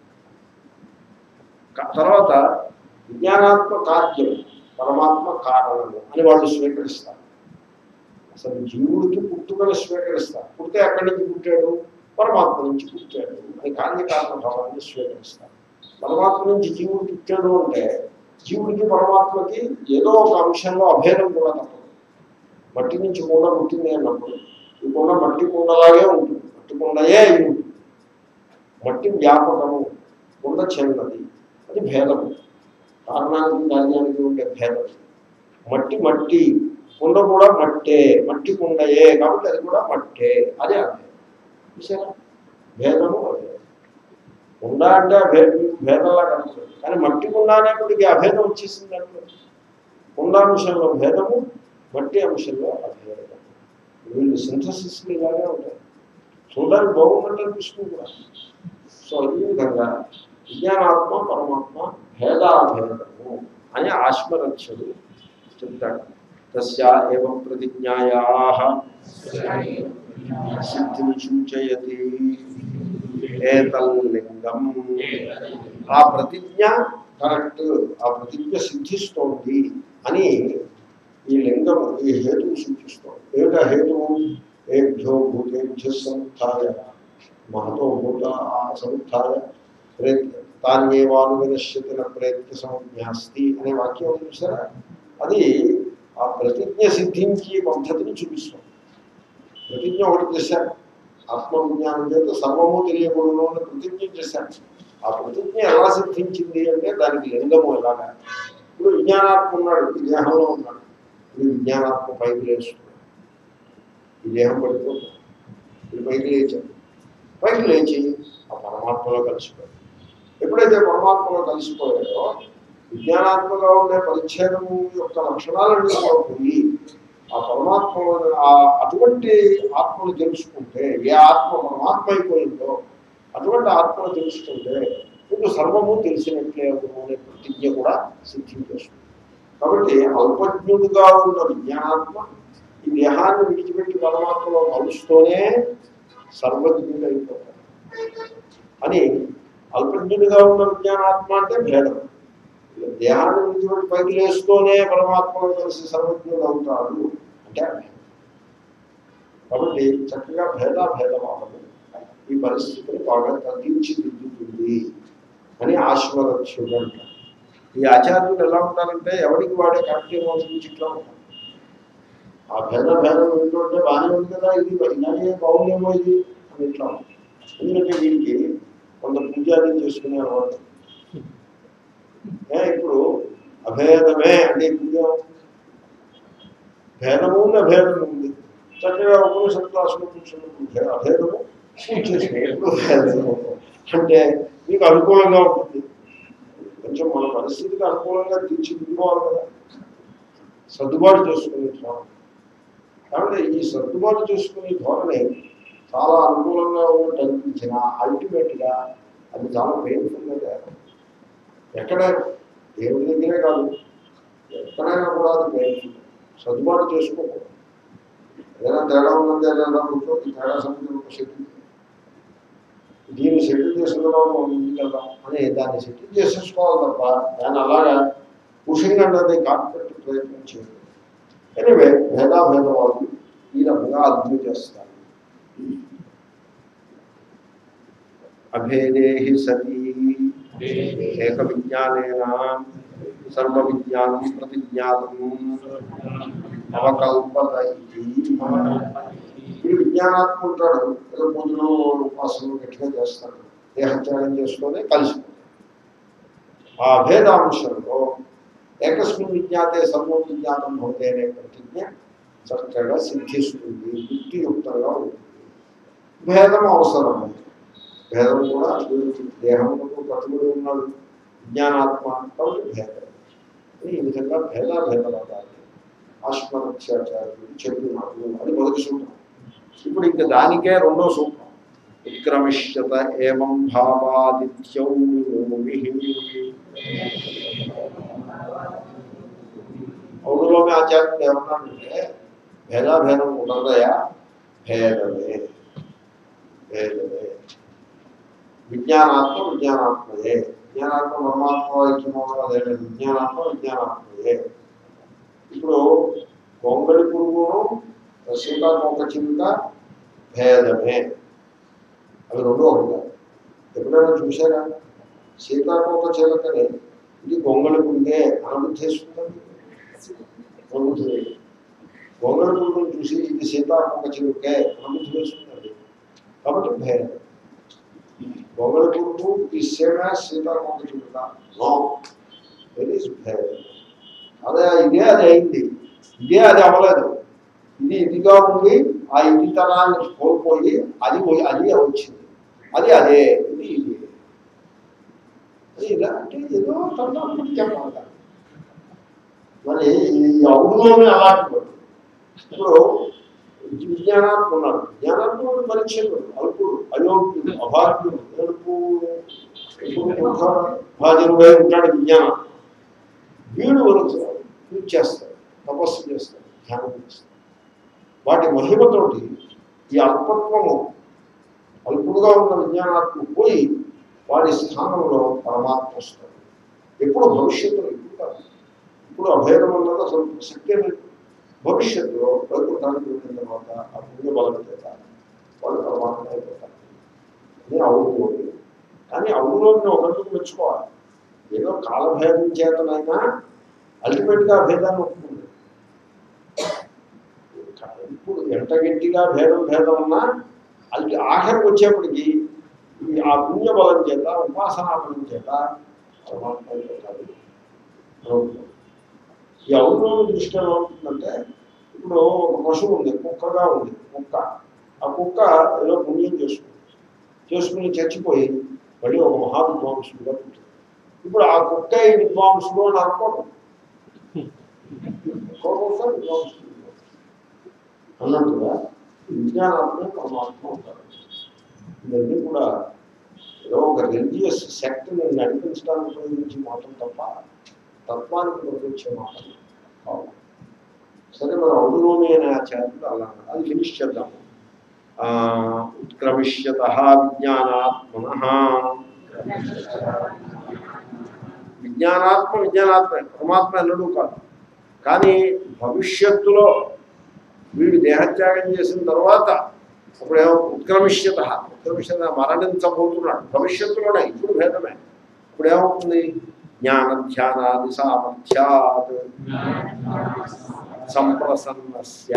క- తర్వాత విజ్ఞానాత్మ కార్యం పరమాత్మ కారణము అని వాళ్ళు స్వీకరిస్తారు అసలు జీవుడికి పుట్టుకని స్వీకరిస్తారు పుడితే ఎక్కడి నుంచి పుట్టాడు పరమాత్మ నుంచి పుట్టాడు అని కార్యకారణ భావాన్ని స్వీకరిస్తారు పరమాత్మ నుంచి జీవుడు పుట్టాడు అంటే జీవుడికి పరమాత్మకి ఏదో ఒక అంశంలో అభేదం కూడా తప్పదు మట్టి నుంచి కుండ పుట్టింది అన్నప్పుడు ఈ కుండ మట్టి కుండలాగే ఉంటుంది మట్టి కుండయే అయి ఉంటుంది మట్టి వ్యాపకము కుండ చెందది అది భేదము కారణానికి కార్యానికి ఉండే భేదం మట్టి మట్టి కుండ కూడా మట్టే మట్టి కుండయే కాబట్టి అది కూడా మట్టే అదే అభేదం చూసారా భేదము అభేదం కుండ అంటే భేద భేదంలా కనపడదు కానీ మట్టి కుండ అనేప్పటికీ అభేదం వచ్చేసింది అంటే కుండాంశంలో భేదము మట్టి అంశంలో అభేదం వీళ్ళు సింథసిస్లు ఇలాగే ఉంటాయి చూడడానికి బాగుందంటే అనిపిస్తుంది కూడా సో ఈ విధంగా విజ్ఞానాత్మ పరమాత్మ భేదాభేదము అని ఆశ్మరక్షడు చెప్తాడు తస్యా ఏవ ప్రతిజ్ఞాయా సిద్ధిం సూచయతి ఏతల్లింగం ఆ ప్రతిజ్ఞ కరెక్ట్ ఆ ప్రతిజ్ఞ సిద్ధిస్తోంది అని ఈ లింగం ఈ హేతువు సూచిస్తోంది ఏమిటా హేతువు ఏభ్యో భూతేభ్య సముత్య మహతో భూత సముత్య ప్రేత్ తాన్యేవాను వినశ్యతిన ప్రయత్న సంజ్ఞాస్తి అనే వాక్యం ఉంది చూసారా అది ఆ ప్రతిజ్ఞ సిద్ధించి పద్ధతిని చూపిస్తుంది ప్రతిజ్ఞ ఒకటి చేశారు ఆత్మవిజ్ఞానం చేత సర్వము తెలియకూడదు అని ప్రతిజ్ఞ చేశారు ఆ ప్రతిజ్ఞ ఎలా సిద్ధించింది అంటే దానికి లింగము ఎలాగా ఇప్పుడు విజ్ఞానాత్మ ఉన్నాడు ఈ దేహంలో ఉన్నాడు ఇది విజ్ఞానాత్మ పైకి లేస్తున్నాడు ఈ దేహం పడిపోతుంది ఇది పైకి లేచాడు పైకి లేచి ఆ పరమాత్మలో కలిసిపోయాడు ఎప్పుడైతే పరమాత్మలో కలిసిపోయాడో విజ్ఞానాత్మగా ఉండే పరిచ్ఛేదము యొక్క లక్షణాలన్నీ కూడా పోయి ఆ పరమాత్మ ఆ అటువంటి ఆత్మను తెలుసుకుంటే ఏ ఆత్మ పరమాత్మ అయిపోయిందో అటువంటి ఆత్మను తెలుసుకుంటే మీకు సర్వము తెలిసినట్లే అవును అనే ప్రతిజ్ఞ కూడా సిద్ధించేస్తుంది కాబట్టి అల్పజ్ఞుడుగా ఉన్న విజ్ఞానాత్మ ఈ దేహాన్ని విడిచిపెట్టి పరమాత్మలో కలుస్తూనే సర్వజ్ఞుడు అయిపోతాడు అని అల్పజ్ఞుడిగా ఉన్న విజ్ఞానాత్మ అంటే భేదం దేహాన్ని విడిచిపెట్టి పైకి లేస్తూనే పరమాత్మలో కలిసి సర్వజ్ఞుడు అవుతాడు అంటే అభేదం కాబట్టి చక్కగా భేదాభేదవాదము ఈ పరిస్థితిని బాగా తీర్చిదిద్దుతుంది అని ఆశ్వరక్షుడు అంటారు ఈ ఆచార్యులు ఎలా ఉంటారంటే ఎవరికి వాడే కరెక్ట్ నుంచి ఇట్లా ఉంటారు ఆ భేద భేదం ఏంటంటే బాగానే ఉంది కదా ఇది ఇలాగే బాగుందేమో ఇది అని ఇట్లా ఉంటుంది ఎందుకంటే వీడికి కొంత పూజాది చేసుకునే అలవాటు ఏ ఇప్పుడు అభేదమే అంటే పూజ భేదము ఉంది అభేదము ఉంది చక్కగా ఉపనిషత్తు క్లాసులో కూర్చున్నప్పుడు భే- అభేదము పూజ చేసుకునే ఎప్పుడు భేదము అంటే మీకు అనుకూలంగా ఉంటుంది కొంచెం మన పరిస్థితికి అనుకూలంగా తీర్చిదిద్దుకోవాలి కదా సర్దుబాటు చేసుకునే ధోరణి కాబట్టి ఈ సర్దుబాటు చేసుకునే ధోరణి చాలా అనుకూలంగా ఉన్నట్టు అనిపించిన అల్టిమేట్గా అది చాలా పెయిన్ఫుల్గా తయారు ఎక్కడ దేవుడి దగ్గరే కాదు ఎక్కడైనా కూడా అది పెయిన్ఫుల్ సర్దుబాటు చేసుకోకూడదు ఏదైనా తేడా ఉందంటే ఏదైనా కూర్చో ఈ తేడా సముద్రం సెటిల్ దీన్ని సెటిల్ చేసుకున్న మనం ముందుకు వెళ్దాం అని దాన్ని సెటిల్ చేసేసుకోవాలి తప్ప దాన్ని అలాగా పుషింగ్ అన్నది కాన్ఫ్లిక్ట్ ప్రయత్నం చేయదు ఎనివే భేదాభేదవాదులు ఈ రకంగా అర్థం చేస్తారు అభేదే హి సతీ ఏక విజ్ఞానేన సర్వ విజ్ఞానం ప్రతిజ్ఞాతం అవకల్పత ఇది వీడు విజ్ఞానాత్మ ఉంటాడు ఏదో పూజలు ఉపాసనలు గట్టిగా చేస్తాడు దేహత్యాగం చేసుకొని కలిసిపోతాడు ఆ భేదాంశంలో ఏకస్మిన్ విజ్ఞాతే సర్వం విజ్ఞాతం భవతే అనే ప్రతిజ్ఞ చక్కగా సిద్ధిస్తుంది యుక్తియుక్తంగా ఉంటుంది భేదం అవసరం భేదం కూడా దేహములకు కట్టుబడి ఉన్నాడు విజ్ఞానాత్మ కాబట్టి భేదం ఈ విధంగా భేదాభేదవాదాన్ని ఆశ్మరత్యాచార్యుడు చెప్తున్నాడు అది మొదటి సూత్రం ఇప్పుడు ఇంకా దానికే రెండో సూత్రం ఉత్క్రమిష్యత ఏం భావాదిత్యౌ ఔడులోని ఆచార్యుడు ఏమన్నాడంటే భేదాభేదం ఉండదయా భేదమే భేదమే విజ్ఞానాత్మ విజ్ఞానాత్మయే విజ్ఞానాత్మ పరమాత్మ ఐక్యమో అదే విజ్ఞానాత్మ విజ్ఞానాత్మయే ఇప్పుడు గొంగళి పురుగును సీతాకోక చిలుక భేదమే అవి రెండు ఒకటి ఎప్పుడైనా చూసారా సీతాకోక చిలుకని ఇది గొంగళి పురుగే అనుభూతి చేసుకుంటుంది అనుభూతి గొంగళి పురుగును చూసి ఇది సీతాకోక చిలుకే అనుభూతి చేసుకుంటుంది కాబట్టి భేదం గొంగళి పురుగు ఈ సేమ్ సీతాకోక చిలుక నో వెరీ ఇస్ భేదం అదే ఇదే అది అయింది ఇదే అది అవ్వలేదు ఇది ఇదిగా ఉండి ఆ ఇదితనాన్ని కోల్పోయి అది పోయి అది వచ్చింది అది అదే ఇది ఇది అది ఇలా అంటే ఏదో తప్పని చెప్పాలి మరి ఈ అవులోనే అలాంటి వాడు. ఇప్పుడు విజ్ఞానాత్మ ఉన్నాడు విజ్ఞానాత్మ పరీక్షలు అల్పుడు అయోగ్యుడు అభాగ్యుడు ఎరుపు భాజనుడై ఉంటాడు విజ్ఞానం వీడు వరకు పూజ చేస్తాడు తపస్సు చేస్తాడు ధ్యానం చేస్తాడు వాటి మహిమతోటి ఈ అల్పత్వము అల్పుడుగా ఉన్న విజ్ఞానాత్మ పోయి వాడి స్థానంలో పరమాత్మ వస్తాడు ఎప్పుడు భవిష్యత్తులో ఇప్పుడు కాదు ఇప్పుడు అభేదం అన్నది అసలు శక్తి లేదు భవిష్యత్తులో వైకుంఠానికి వెళ్ళిన తర్వాత ఆ పుణ్య బలం చేత వాళ్ళు పరమాత్మ అయిపోతారు అని అవును కానీ అవులోని ఒకరికి మెచ్చుకోవాలి ఏదో కాలభేదం చేతనైనా అల్టిమేట్గా భేదాన్ని ఒప్పుకుంది ఇప్పుడు ఎంత గట్టిగా భేదం భేదం ఉన్నా అది ఆఖరికి వచ్చేప్పటికి ఈ ఆ పుణ్య బలం చేత ఉపాసనా బలం చేత పరమాత్మ అయిపోతాడు అవును. ఈ అవును దృష్టి ఎలా ఉంటుందంటే ఇప్పుడు ఒక పశువు ఉంది కుక్కగా ఉంది కుక్క ఆ కుక్క ఏదో పుణ్యం చేసుకుంది చేసుకుని చచ్చిపోయి మళ్ళీ ఒక మహా విద్వాంసుడుగా పుట్టింది ఇప్పుడు ఆ కుక్క ఈ విద్వాంసుడు అని అనుకోవడం ఒక్కొక్క విద్వాంసుడు అన్నట్టుగా విజ్ఞానాత్మే పరమాత్మ ఉంటారు ఇవన్నీ కూడా ఏదో ఒక రిలీజియస్ శక్తిని నడిపించడానికి ఉపయోగించే మాటలు తప్ప తత్వానికి ఉపయోగించే మాటలు కావు సరే మన ఔదులోమి అనే ఆచార్యులు అలా అన్నారు. అది ఫినిష్ చేద్దాము ఆ, ఉత్క్రమిష్యత విజ్ఞానాత్మన విజ్ఞానాత్మ విజ్ఞానాత్మ పరమాత్మ ఎన్నడూ కాదు కానీ భవిష్యత్తులో వీడు దేహత్యాగం చేసిన తర్వాత అప్పుడేమో ఉత్క్రమిష్యత ఉత్క్రమిష్యత మరణించబోతున్నాడు భవిష్యత్తులోనే ఇప్పుడు భేదమే ఇప్పుడు ఏమవుతుంది జ్ఞాన ధ్యానాది సామర్థ్యాత్ సంప్రసన్నస్య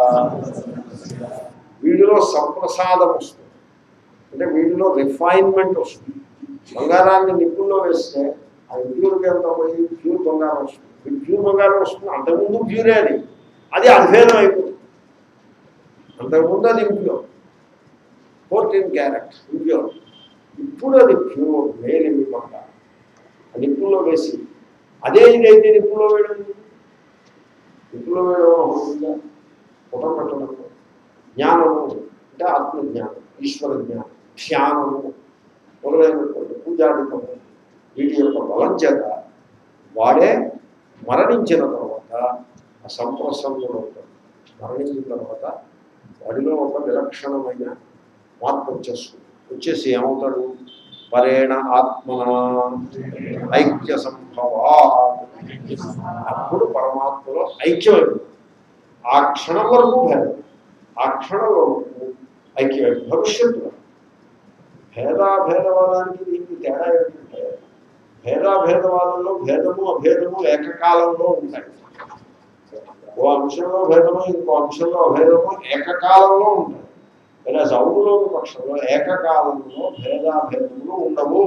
వీడిలో సంప్రసాదం వస్తుంది అంటే వీడిలో రిఫైన్మెంట్ వస్తుంది బంగారాన్ని నిప్పుల్లో వేస్తే ఆ ప్యూర్గా ఎంత పోయి ప్యూర్ బంగారం వస్తుంది ఈ ప్యూర్ బంగారం వస్తుంది అంతకుముందు ప్యూరే అది అది అభేదం అయిపోతుంది అంతకుముందు అది ఇంప్యూర్ ఫోర్టీన్ క్యారెట్ ఇంప్యూర్ ఇప్పుడు అది ప్యూర్ మేలిమి పక్క ఆ నిప్పుల్లో వేసి అదే ఇదైతే నిప్పుల్లో వేయడం ఎందుకు? నిప్పుల్లో వేయడం అవుతుందా పుట పెట్టడం జ్ఞానము అంటే ఆత్మజ్ఞానం ఈశ్వర జ్ఞానం ధ్యానము మొదలైనటువంటి పూజాధికము వీటి యొక్క బలం చేత వాడే మరణించిన తర్వాత అసంప్రసన్నుడు అవుతాడు మరణించిన తర్వాత వాడిలో ఒక విలక్షణమైన మార్పు వచ్చేస్తుంది వచ్చేసి ఏమవుతాడు పరేణ ఆత్మన ఐక్య సంభవా అప్పుడు పరమాత్మలో ఐక్యమైపోతుంది ఆ క్షణం వరకు భేదం ఆ క్షణం వరకు ఐక్యమైపోతుంది భవిష్యత్తులో భేదాభేదవాదానికి దీనికి తేడా ఏంటంటే భేదాభేదవాదంలో భేదము అభేదము ఏకకాలంలో ఉంటాయి ఓ అంశంలో భేదము ఇంకో అంశంలో అభేదము ఏకకాలంలో ఉంటాయి ఇలా సౌరులోని పక్షంలో ఏకకాలంలో భేదాభేదములు ఉండవు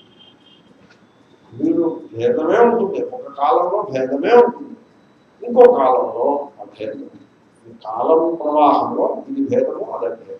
మీరు భేదమే ఉంటుంది ఒక కాలంలో భేదమే ఉంటుంది ఇంకో కాలంలో అభేదం ఈ కాలం ప్రవాహంలో ఇది భేదము అదభేదం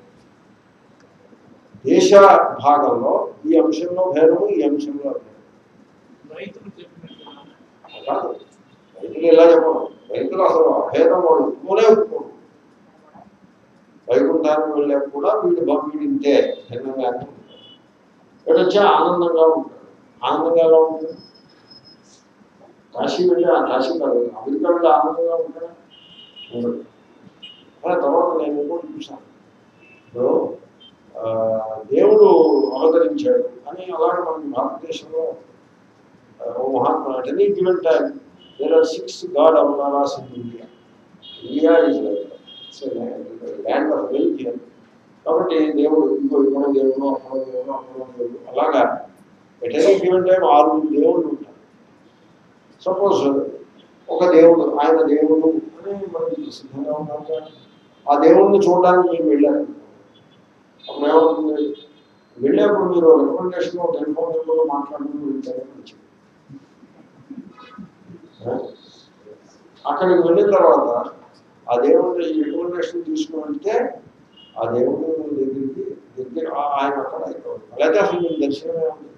దేశ భాగంలో ఈ అంశంలో భేదము ఈ అంశంలో అభేదం రైతులు చెప్పినట్టు కాదు రైతులు ఇలా చెప్పరు రైతులు అసలు అభేదం వాడు ఒప్పుకోనే ఒప్పుకోరు వైకుంఠానికి వెళ్ళాక కూడా వీడు బా- వీడు ఇంతే భిన్నంగానే ఉంటాడు వీడు వచ్చి ఆనందంగా ఉంటాడు ఆనందంగా ఎలా ఉంటాడు కాశీ వెళ్ళి ఆ కాశీ కాదు అమెరికా వెళ్ళి ఆనందంగా ఉంటాడా ఉండడు ఆ తర్వాత నేను ఇంకోటి చూశాను ఇప్పుడు ఆ, దేవుడు అవతరించాడు అని అలాగే మన భారతదేశంలో ఓ Mahatma at any given time there are six god avataras in India. India is like it's a land, land of religion. కాబట్టి దేవుడు ఇంకో ఇక్కడ దేవుడు అక్కడ దేవుడు అక్కడ దేవుడు అలాగా ఎట్ ఎనీ గివెన్ టైం ఆరుగురు దేవుళ్ళు ఉంటారు సపోజ్ ఒక దేవుడు ఆయన దేవుడు అని మనకి సిద్ధంగా ఉన్నాం కదా. ఆ దేవుడిని చూడడానికి మీరు వెళ్ళారు అప్పుడు ఏమవుతుంది వెళ్ళేప్పుడు మీరు రికమెండేషన్ టెలిఫోన్ నెంబర్లో మాట్లాడుతూ వెళ్తారని వచ్చింది అక్కడికి వెళ్ళిన తర్వాత ఆ దేవుడిని రికమెండేషన్ తీసుకుని వెళ్తే ఆ దేవుడి దగ్గరికి దగ్గర ఆ- ఆయన అక్కడ ఇక్కడ అలాగే అసలు మీకు దర్శనమే ఉంది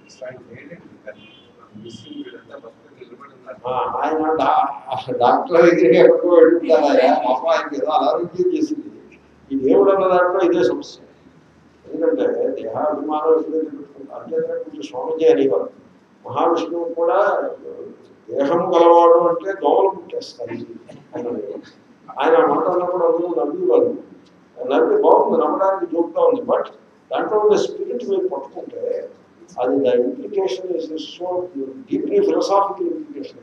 ఆ, ఆయన డా- డాక్టర్ దగ్గరికి ఎక్కడికో వెళ్ళుంటారా పాప ఆయనకి ఏదో అనారోగ్యం చేసింది ఈ దేవుడు అన్న దాంట్లో ఇదే సమస్య ఎందుకంటే దేహాభిమానం ఎప్పుడైతే పెట్టుకుంటారు అంటే కొంచెం స్వామిజీ అనేవారు మహావిష్ణువు కూడా దేహం గలవాడు అంటే దోమలు పుట్టేస్తాయి అనేవారు. ఆయన ఆ మాట అన్నప్పుడు అందరూ నవ్వేవారు నవ్వి బాగుంది నమ్మడానికి జోక్తా ఉంది బట్ దాంట్లో ఉన్న స్పిరిట్ మీరు పట్టుకుంటే అది the implication is so deeply philosophical implication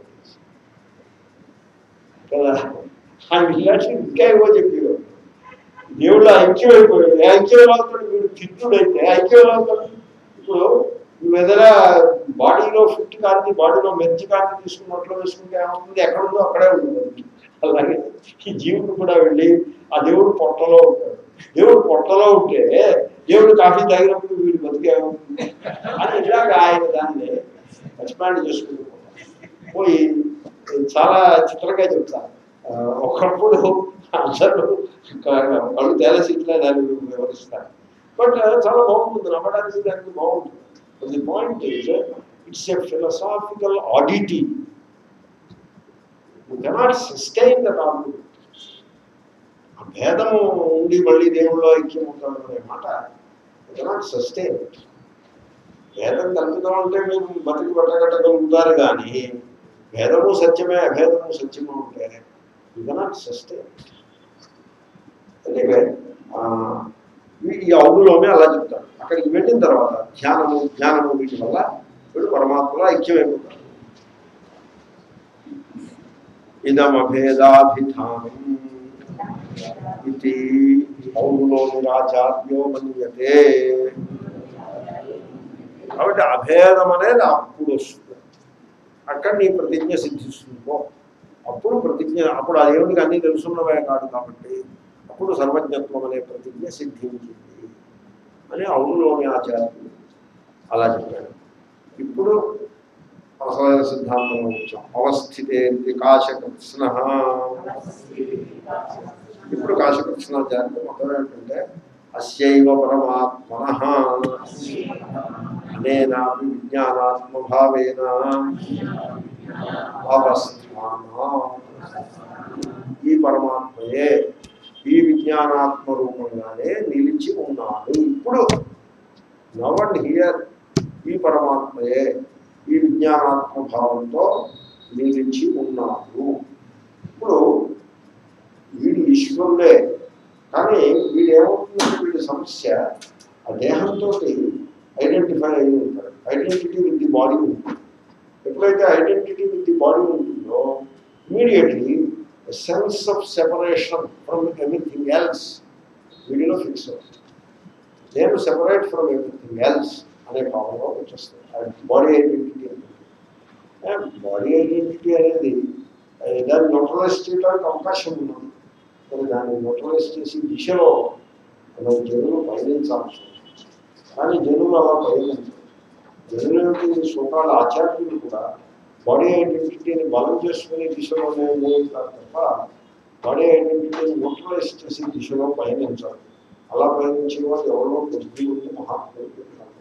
కదా ఆయన ఇలాంటి ఇంకా ఏవో చెప్పేవారు దేవుడు ఐక్యం అయిపోయాడు ఐక్యం ఎలా అవుతాడు వీడు కిట్టుడైతే ఐక్యం ఎలా అవుతాడు ఇప్పుడు నువ్వు ఏదైనా బాడీలో ఫిట్ కానీ బాడీలో మెర్చి కానీ తీసుకున్నట్లు వేసుకుంటే ఏమవుతుంది ఎక్కడ ఉందో అక్కడే ఉంటుంది అలాగే ఈ జీవుడు కూడా వెళ్ళి ఆ దేవుడు పొట్టలో ఉంటాడు దేవుడు పొట్టలో ఉంటే దేవుడు కాఫీ తాగినప్పుడు వీడు బతికే ఏమవుతుంది అని ఇలాగ ఆయన దాన్ని ఎక్స్పాండ్ చేసుకుంటూ పోతాడు. పోయి చాలా చిత్రంగా చెప్తాను ఆ, ఒకప్పుడు అందరూ వాళ్ళు తేలసిట్లే దాన్ని వివరిస్తారు బట్ చాలా బాగుంటుంది నమ్మడానికి దానికి బాగుంటుంది the point is it's a philosophical oddity you cannot sustain that argument ఆ భేదము ఉండి మళ్ళీ దేవుళ్ళు ఐక్యం అవుతాడు అనే మాట యూ కెనాట్ సస్టైన్ భేదం కల్పితం అంటే మీరు బతికి పట్టగట్టగలుగుతారు కానీ భేదము సత్యమే అభేదము సత్యము ఉంటే యూ కెనాట్ సస్టైన్ ఎనీవే ఈ అవులోనే అలా చెప్తాడు అక్కడికి వెళ్ళిన తర్వాత ధ్యానము జ్ఞానము వీటి వల్ల వీడు పరమాత్మలో ఐక్యమైపోతాడు ఇదమభేదాభిధానం ఇది అవులో నిరాచార్యో మన్యతే కాబట్టి అభేదం అనేది అప్పుడు వస్తుంది అక్కడ నీ ప్రతిజ్ఞ సిద్ధిస్తుందో అప్పుడు ప్రతిజ్ఞ అప్పుడు ఆ దేవుడికి అన్నీ తెలుసున్నవే కాదు కాబట్టి అప్పుడు సర్వజ్ఞత్వం అనే ప్రతిజ్ఞ సిద్ధించింది అని అవునులోని ఆచార్యులు అలా చెప్పాడు ఇప్పుడు అసలైన సిద్ధాంతంలో వచ్చాం అవస్థితే కాశకృష్ణ ఇప్పుడు కాశకృష్ణాచార్యులు మొత్తం ఏంటంటే అస్యైవ పరమాత్మన అనేనా విజ్ఞానాత్మభావేన అవస్థాన ఈ పరమాత్మయే ఈ విజ్ఞానాత్మ రూపంగానే నిలిచి ఉన్నాడు ఇప్పుడు నవ్ అండ్ హియర్ ఈ పరమాత్మయే ఈ విజ్ఞానాత్మ భావంతో నిలిచి ఉన్నాడు ఇప్పుడు వీడు ఈశ్వరుడే కానీ వీడు ఏమవుతుందంటే వీడి సమస్య ఆ దేహంతో ఐడెంటిఫై అయి ఉంటాడు ఐడెంటిటీ విత్ ది బాడీ ఉంటుంది ఎప్పుడైతే ఐడెంటిటీ విత్ ది బాడీ ఉంటుందో immediately sense of separation from everything else వీడిలో ఫిక్స్ అవుతుంది నేను సెపరేట్ ఫ్రమ్ ఎవ్రీథింగ్ ఎల్స్ అనే భావంలో వచ్చేస్తుంది బాడీ ఐడెంటిటీ బాడీ ఐడెంటిటీ అనేది ఆ, దాన్ని న్యూట్రలైజ్ చేయడానికి అవకాశం ఉన్నది మరి దాన్ని న్యూట్రలైజ్ చేసి దిశలో మనం జనులు పయనించాల్సి ఉంటుంది కానీ జనులు అలా పయనించారు జనులకి స్వకాల ఆచార్యులు కూడా బాడీ ఐడెంటిటీని బలం చేసుకునే దిశలోనే మూడుతారు తప్ప బాడీ ఐడెంటిటీని న్యూట్రలైజ్ చేసి దిశలో పయనించాలి అలా పయనించే వాళ్ళు ఎవరో కొద్ది ఉంది మహాత్ములు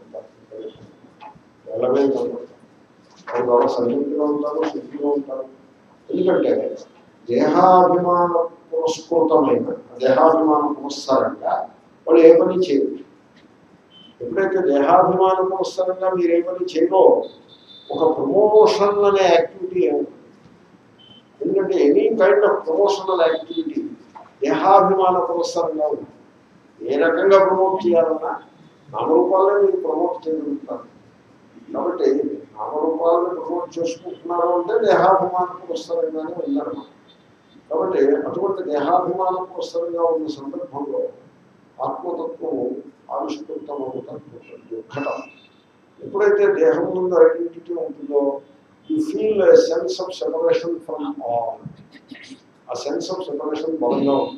వెళ్ళమే కనపడతారు వాళ్ళు చాలా సంతృప్తిగా ఉంటారు శక్తిగా ఉంటారు ఎందుకంటే దేహాభిమాన పురస్కృతమైన దేహాభిమాన పురస్కారంగా వాళ్ళు ఏ పని చేయరు ఎప్పుడైతే దేహాభిమాన పురస్కారంగా మీరు ఏ పని చేయరో ఒక ప్రమోషన్ అనే యాక్టివిటీ ఏముంది ఎందుకంటే any kind of promotional activity దేహాభిమాన పురస్కారంగా ఉంది ఏ రకంగా ప్రమోట్ చేయాలన్నా నామరూపాలనే మీరు ప్రమోట్ చేయగలుగుతారు కాబట్టి నామరూపాలను ప్రమోట్ చేసుకుంటున్నారు అంటే దేహాభిమాన పురస్కారంగానే ఉందన్నమాట కాబట్టి అటువంటి దేహాభిమాన పురస్కారంగా ఉన్న సందర్భంలో ఆత్మతత్వము ఆవిష్కృతమవుతుంది దుఃఖటం ఎప్పుడైతే దేహం ముందు ఐడెంటిటీ ఉంటుందో you feel sense of separation from all ఆ సెన్స్ ఆఫ్ సెపరేషన్ బలంగా ఉంటుంది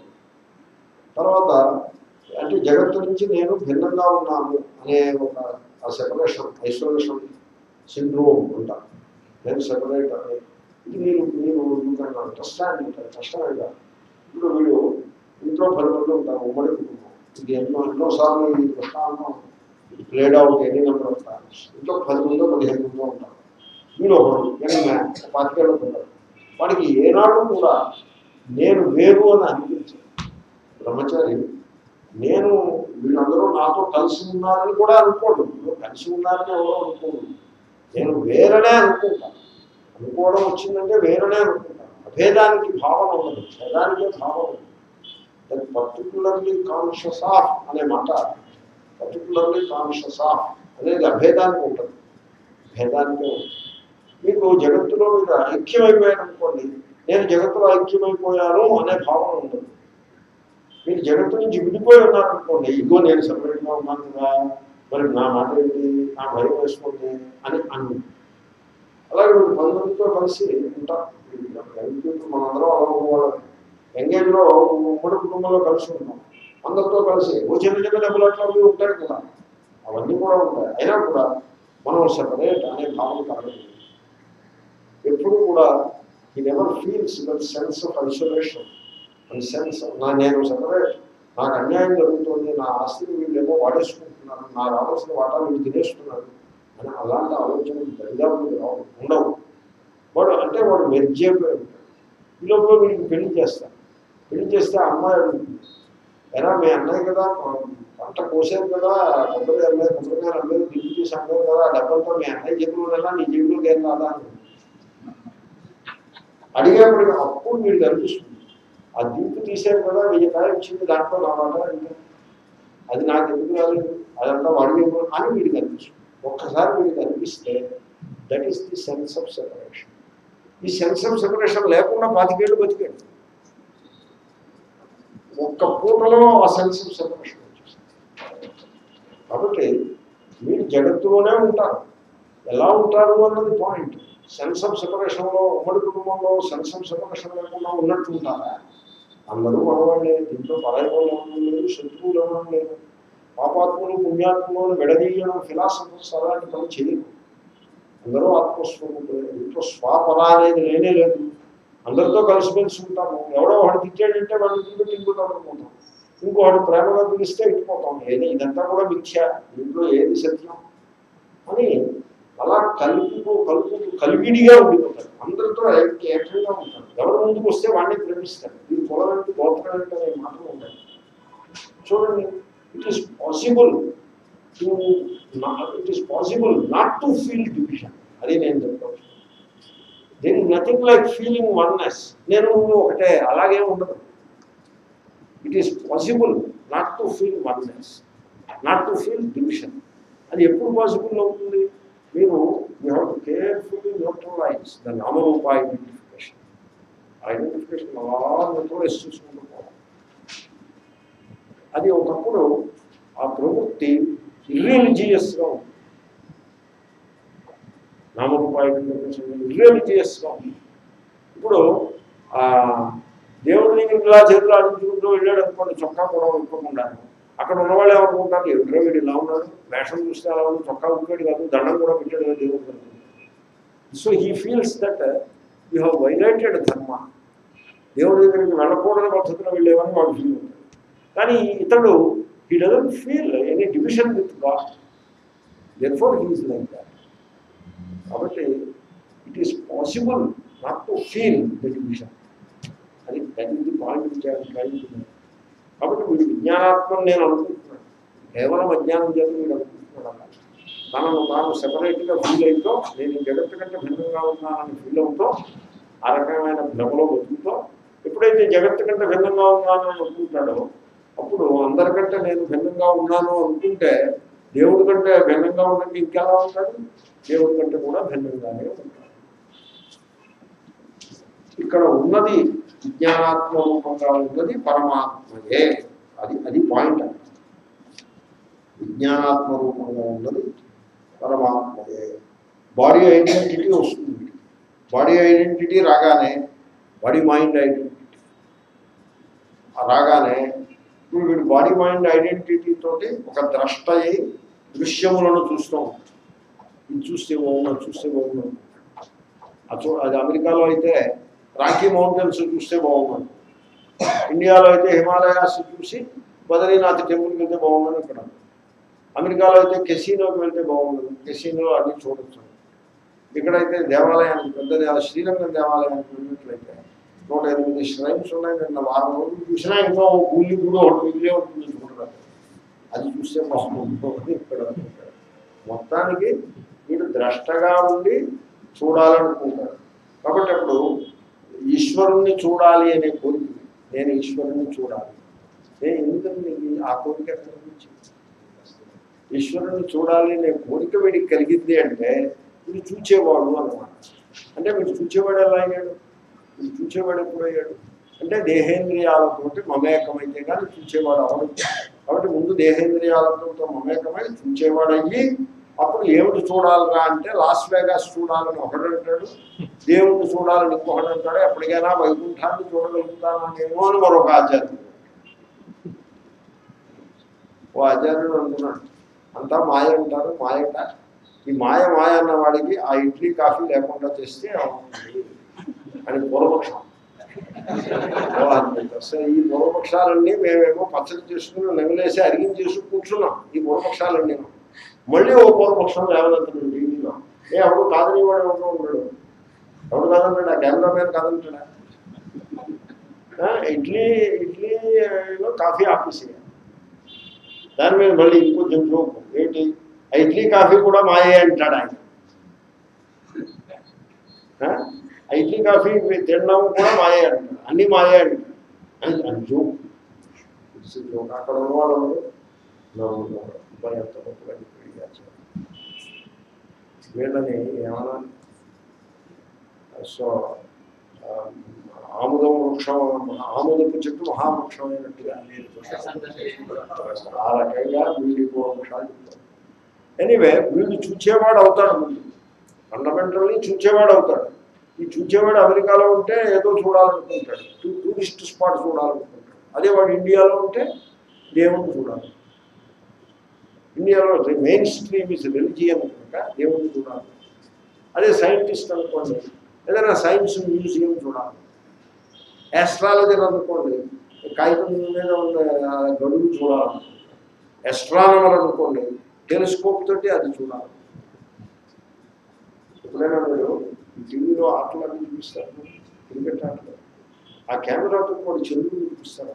తర్వాత అంటే జగత్తు నుంచి నేను భిన్నంగా ఉన్నాను అనే ఒక ఆ సెపరేషన్ ఐసోలేషన్ సిండ్రోమ్ అంటారు నేను సెపరేట్ అనే ఇది మీరు మీరు యూ కెన్ అండర్స్టాండ్ ఉంటారు కష్టంగా ఇప్పుడు వీడు ఇంట్లో పది మంది ఉంటారు ఉమ్మడి కుటుంబం ఇది ఎన్నో ఎన్నోసార్లు ఈ దృష్టాంతం ప్లేడ్ అవుట్ ఎన్ని నెంబర్ ఆఫ్ టైమ్స్ ఇంట్లో పది మంది పదిహేను మంది ఉంటారు వీడు ఒకడు యంగ్ మ్యాన్ పాతికేళ్ళు ఉంటాడు వాడికి ఏనాడు కూడా నేను వేరు అని అనిపించదు బ్రహ్మచారి నేను వీళ్ళందరూ నాతో కలిసి ఉన్నారని కూడా అనుకోడు ఇప్పుడు కలిసి ఉన్నారని ఎవరో అనుకోడు నేను వేరనే అనుకుంటాను అనుకోవడం వచ్చిందంటే వేరనే అనుకుంటాను అభేదానికి భావన ఉండదు భేదానికే భావన ఉంది దట్ పర్టికులర్లీ కాన్షియస్ ఆఫ్ అనే మాట పర్టికులర్లీ కాన్షియస్ ఆఫ్ అనేది అభేదానికి ఉంటుంది భేదానికే ఉంటుంది మీకు జగత్తులో మీరు ఐక్యమైపోయారు అనుకోండి నేను జగత్తులో ఐక్యమైపోయాను అనే భావన ఉంటుంది మీరు జగత్తు నుంచి విడిపోయి ఉన్నారనుకోండి ఇదిగో నేను సపరేట్గా ఉన్నాను కదా మరి నా మాట ఏంటి నా భయం వేసుకోండి అని అను అలాగే మీరు పది మందితో కలిసి ఉంటారు మనందరం అలా ఉన్నవాళ్ళం ఎంగేజ్లో ఉమ్మడి కుటుంబంలో కలిసి ఉంటాం అందరితో కలిసి ఓ చిన్న చిన్న దెబ్బలాట్లు అవి ఉంటాయి కదా అవన్నీ కూడా ఉంటాయి అయినా కూడా మనం సెపరేట్ అనే భావన కాదు ఎప్పుడు కూడా ఈ never feels that sense of isolation and sense నా నేను సెపరేట్ నాకు అన్యాయం జరుగుతుంది నా ఆస్తిని వీళ్ళేమో వాడేసుకుంటున్నారు నా రావాల్సిన వాటా వీళ్ళు తినేస్తున్నారు అని అలాంటి ఆలోచనలు దరిదాపులు రావు ఉండవు వాడు అంటే వాడు మెర్జ్ అయిపోయి ఉంటాడు ఈ లోపల వీడికి పెళ్లి చేస్తాను పెళ్లి చేస్తే ఆ అమ్మాయి అడుగుతుంది ఎరా మీ అన్నయ్య కదా పంట కోసారు కదా కొబ్బరి అమ్మాయి కొబ్బరికాయలు అమ్మాయి దిగు చేసి అమ్మాయి కదా ఆ డబ్బంతో మీ అన్నయ్య జేబులో వెళ్ళా నీ జేబులోకి ఏం రాదా అని అడిగేప్పటికి అప్పుడు వీడు కనిపిస్తుంది ఆ దింపు తీసారు కదా వెయ్యి కాయ వచ్చింది దాంట్లో నా మాట ఇంకా అది నాకు ఎందుకు రాలేదు అదంతా వాడి అని వీడికి కనిపిస్తుంది ఒక్కసారి వీడికి కనిపిస్తే that is the sense of separation ఈ సెన్స్ ఆఫ్ సెపరేషన్ లేకుండా పాతికేళ్ళు బతికాడు ఒక్క పూటలో ఆ సెన్స్ ఆఫ్ సెపరేషన్ వచ్చేస్తుంది కాబట్టి మీరు జగత్తులోనే ఉంటారు ఎలా ఉంటారు అన్నది పాయింట్ సెన్స్ ఆఫ్ సెపరేషన్లో ఉమ్మడి కుటుంబంలో సెన్స్ ఆఫ్ సెపరేషన్ లేకుండా ఉన్నట్టు ఉంటారా అందరూ మనవాళ్ళే దీంట్లో పరాయవాళ్ళు ఎవరు లేదు శత్రువులు ఎవరు లేదు పాపాత్ములు పుణ్యాత్ములు విడదీయడం ఫిలాసఫర్స్ అలాంటి పని చేయరు అందరూ ఆత్మస్వరూపులే దీంట్లో స్వాపర అనేది లేనే లేదు అందరితో కలిసిమెలిసి ఉంటాము ఎవడో వాడు తిట్టాడంటే వాడిని తింటూ తింటున్నాం అనుకుంటాం ఇంకోటి ప్రేమగా పిలిస్తే ఇటుపోతాం ఏది ఇదంతా కూడా మిథ్య దీంట్లో ఏది సత్యం అని అలా కలుపుతూ కలుపుతూ కలివిడిగా ఉండిపోతారు అందరితో ఏక- ఏకంగా ఉంటారు ఎవరు ముందుకు వస్తే వాడిని ప్రేమిస్తారు వీళ్ళు పొలవంటి గోత్రం అనే మాట ఉండాలి చూడండి it is possible to it is possible not to feel division అది నేను చెప్పవచ్చు there is nothing like feeling oneness నేను నువ్వు ఒకటే అలాగే ఉండదు it is possible not to feel oneness not to feel division అది ఎప్పుడు పాసిబుల్ అవుతుంది మీరు you have to carefully neutralise the నామరూప ఐడెంటిఫికేషన్ ఐడెంటిఫికేషన్ అలా న్యూట్రలైజ్ చేసుకుంటూ పోవాలి అది ఒకప్పుడు ఆ ప్రవృత్తి ఇర్రిలిజియస్గా ఉంది నామరూప ఐడెంటిఫికేషన్ ఇర్రిలిజియస్గా ఉంది ఇప్పుడు ఆ దేవుడి దగ్గరికి ఇలా చేతులు ఆడించుకుంటూ వెళ్ళాడు అనుకోండి చొక్కా కూడా ఇవ్వకుండా అక్కడ ఉన్నవాళ్ళు ఏమనుకుంటారు ఎవరో వీడు ఇలా ఉన్నాడు వేషం చూస్తే అలా ఉన్నాడు చొక్కా ఉప్పాడు కాదు దండం కూడా పెట్టాడు కదా దేవుడు so he feels that you have violated dharma దేవుడి దగ్గరికి వెళ్ళకూడని పద్ధతిలో వెళ్ళేవని వాడు ఫీల్ అవుతాడు కానీ ఇతడు he doesn't feel any division with god therefore he's like that కాబట్టి it is possible not to feel the division అది that is the point which I try కాబట్టి వీడు విజ్ఞానాత్మని నేను అనుకుంటున్నాను కేవలం అజ్ఞానం చేత వీడు అనుకుంటున్నాడు అలా తనను తాను సెపరేట్గా ఫీల్ అవుతూ నేను ఈ జగత్తు కంటే భిన్నంగా ఉన్నానని ఫీల్ అవుతూ ఆ రకమైన భ్రమలో బతుకుతూ ఎప్పుడైతే జగత్తు కంటే భిన్నంగా ఉన్నానని అనుకుంటాడో అప్పుడు అందరికంటే నేను భిన్నంగా ఉన్నాను అనుకుంటే దేవుడి కంటే భిన్నంగా ఉన్నట్టు ఇంకెలా ఉంటాడు దేవుడి కంటే కూడా భిన్నంగానే ఉంటాడు ఇక్కడ ఉన్నది విజ్ఞానాత్మ రూపంగా ఉన్నది పరమాత్మయే అది అది పాయింట్ అంట విజ్ఞానాత్మ రూపంగా ఉన్నది పరమాత్మయే బాడీ ఐడెంటిటీ వస్తుంది బాడీ ఐడెంటిటీ రాగానే బాడీ మైండ్ ఐడెంటిటీ రాగానే ఇప్పుడు వీడు బాడీ మైండ్ ఐడెంటిటీ తోటి ఒక ద్రష్ట అయి దృశ్యములను చూస్తూ ఉంటాడు ఇది చూస్తే బాగున్నాడు చూస్తే బాగున్నాడు అది అది అమెరికాలో అయితే రాకీ మౌంటైన్స్ చూస్తే బాగున్నాడు ఇండియాలో అయితే హిమాలయాస్ చూసి బదరీనాథ్ టెంపుల్కి వెళ్తే బాగుందని ఇక్కడ అమెరికాలో అయితే కెసీనోకి వెళ్తే బాగుండదు కెసీనో అన్ని చూడొచ్చు ఇక్కడైతే దేవాలయానికి పెద్ద దేవ శ్రీరంగం దేవాలయానికి వెళ్ళినట్లయితే నూట ఎనిమిది శ్రైన్స్ ఉన్నాయి నిన్న వారం రోజులు చూసినా ఇంకా ఓ గుళ్ళు కూడా ఒకటి మిగిలే ఉంటుంది చూడరా అది చూస్తే బాగుంటుంది ఇక్కడ అనుకుంటాడు. మొత్తానికి వీడు ద్రష్టగా ఉండి చూడాలనుకుంటాడు కాబట్టి అప్పుడు ఈశ్వరుణ్ణి చూడాలి అనే కోరిక నేను ఈశ్వరుణ్ణి చూడాలి నేను ఎందుకని నీకు ఆ కోరిక ఎక్కడ నుంచి ఈశ్వరుని చూడాలి అనే కోరిక వీడికి కలిగింది అంటే వీడు చూచేవాడు అనమాట అంటే వీడు చూచేవాడు ఎలా అయ్యాడు వీడు చూచేవాడు ఎప్పుడు అయ్యాడు అంటే దేహేంద్రియాలతోటి మమేకమైతే కానీ చూచేవాడు అవడు కాబట్టి ముందు దేహేంద్రియాలతో మమేకమై చూచేవాడు అయ్యి అప్పుడు ఏమిటి చూడాలరా అంటే లాస్ వేగాస్ చూడాలని ఒకడు అంటాడు దేవుణ్ణి చూడాలని ఇంకొకడు అంటాడు ఎప్పటికైనా వైకుంఠాన్ని చూడగలుగుతానేమో అని మరొక ఆచార్యుడు ఓ ఆచార్యుడు అంటున్నాడు అంతా మాయ అంటారు మాయట ఈ మాయ మాయ అన్న వాడికి ఆ ఇడ్లీ కాఫీ లేకుండా చేస్తే అవుతుంది అని పూర్వపక్షం ఓ అద్భుతం. అసలు ఈ పూర్వపక్షాలన్నీ మేమేమో పచ్చడి చేసుకుని నెగలేసి అరిగించేసి కూర్చున్నాం ఈ పూర్వపక్షాలన్నీ మళ్ళీ ఓ పూర్వపక్షం లేవనంటున్నాడు టీవీలో ఏ ఎవడు కాదని వాడు ఎవడో ఉన్నాడు ఎవడు కాదంటాడు ఆ కెమెరామెన్ కాదంటాడా ఆ, ఇడ్లీ ఇడ్లీలో కాఫీ ఆఫీసే దాని మీద మళ్ళీ ఇంకొంచెం జోకు ఏంటి ఆ ఇడ్లీ కాఫీ కూడా మాయే అంటాడు ఆయన ఆ? ఆ ఇడ్లీ కాఫీ తినడం కూడా మాయే అంటాడు అన్ని మాయే అంటాడు అని అని జోక్ It's a joke. అక్కడ ఉన్న వాళ్ళు నవ్వుతున్నారు అబ్బాయి ఎంత గొప్పగా చెప్పాడు ఈ ఆచార్యుడు. వీళ్ళని ఏమన్నా సో ఆ, ఆముదం వృక్షం ఆముదపు చెట్టు మహావృక్షం అయినట్టుగా ఆ రకంగా వీడి పూర్వపక్షాలు చెప్తారు ఎనీవే వీళ్ళు చూచేవాడు అవుతాడు ముందు ఫండమెంటల్లీ చూచేవాడు అవుతాడు ఈ చూచేవాడు అమెరికాలో ఉంటే ఏదో చూడాలనుకుంటాడు టూ- టూరిస్ట్ స్పాట్ చూడాలనుకుంటాడు అదే వాడు ఇండియాలో ఉంటే దేవుణ్ణి చూడాలి ఇండియాలో మెయిన్ స్ట్రీమ్ ఇస్ రిలిజియన్ కనుక దేవుణ్ణి చూడాలి అదే సైంటిస్ట్ అనుకోండి ఏదైనా సైన్స్ మ్యూజియం చూడాలి యాస్ట్రాలజీ అనుకోండి కాగితం మీద ఉన్న ఆ గడువు చూడాలి ఎస్ట్రానమర్ అనుకోండి టెలిస్కోప్ తోటి అది చూడాలి ఎప్పుడైనా మీరు ఈ టీవీలో ఆటలు అవి చూపిస్తారు క్రికెట్ ఆటలు ఆ కెమెరాతో కూడా చంద్రుడు చూపిస్తారా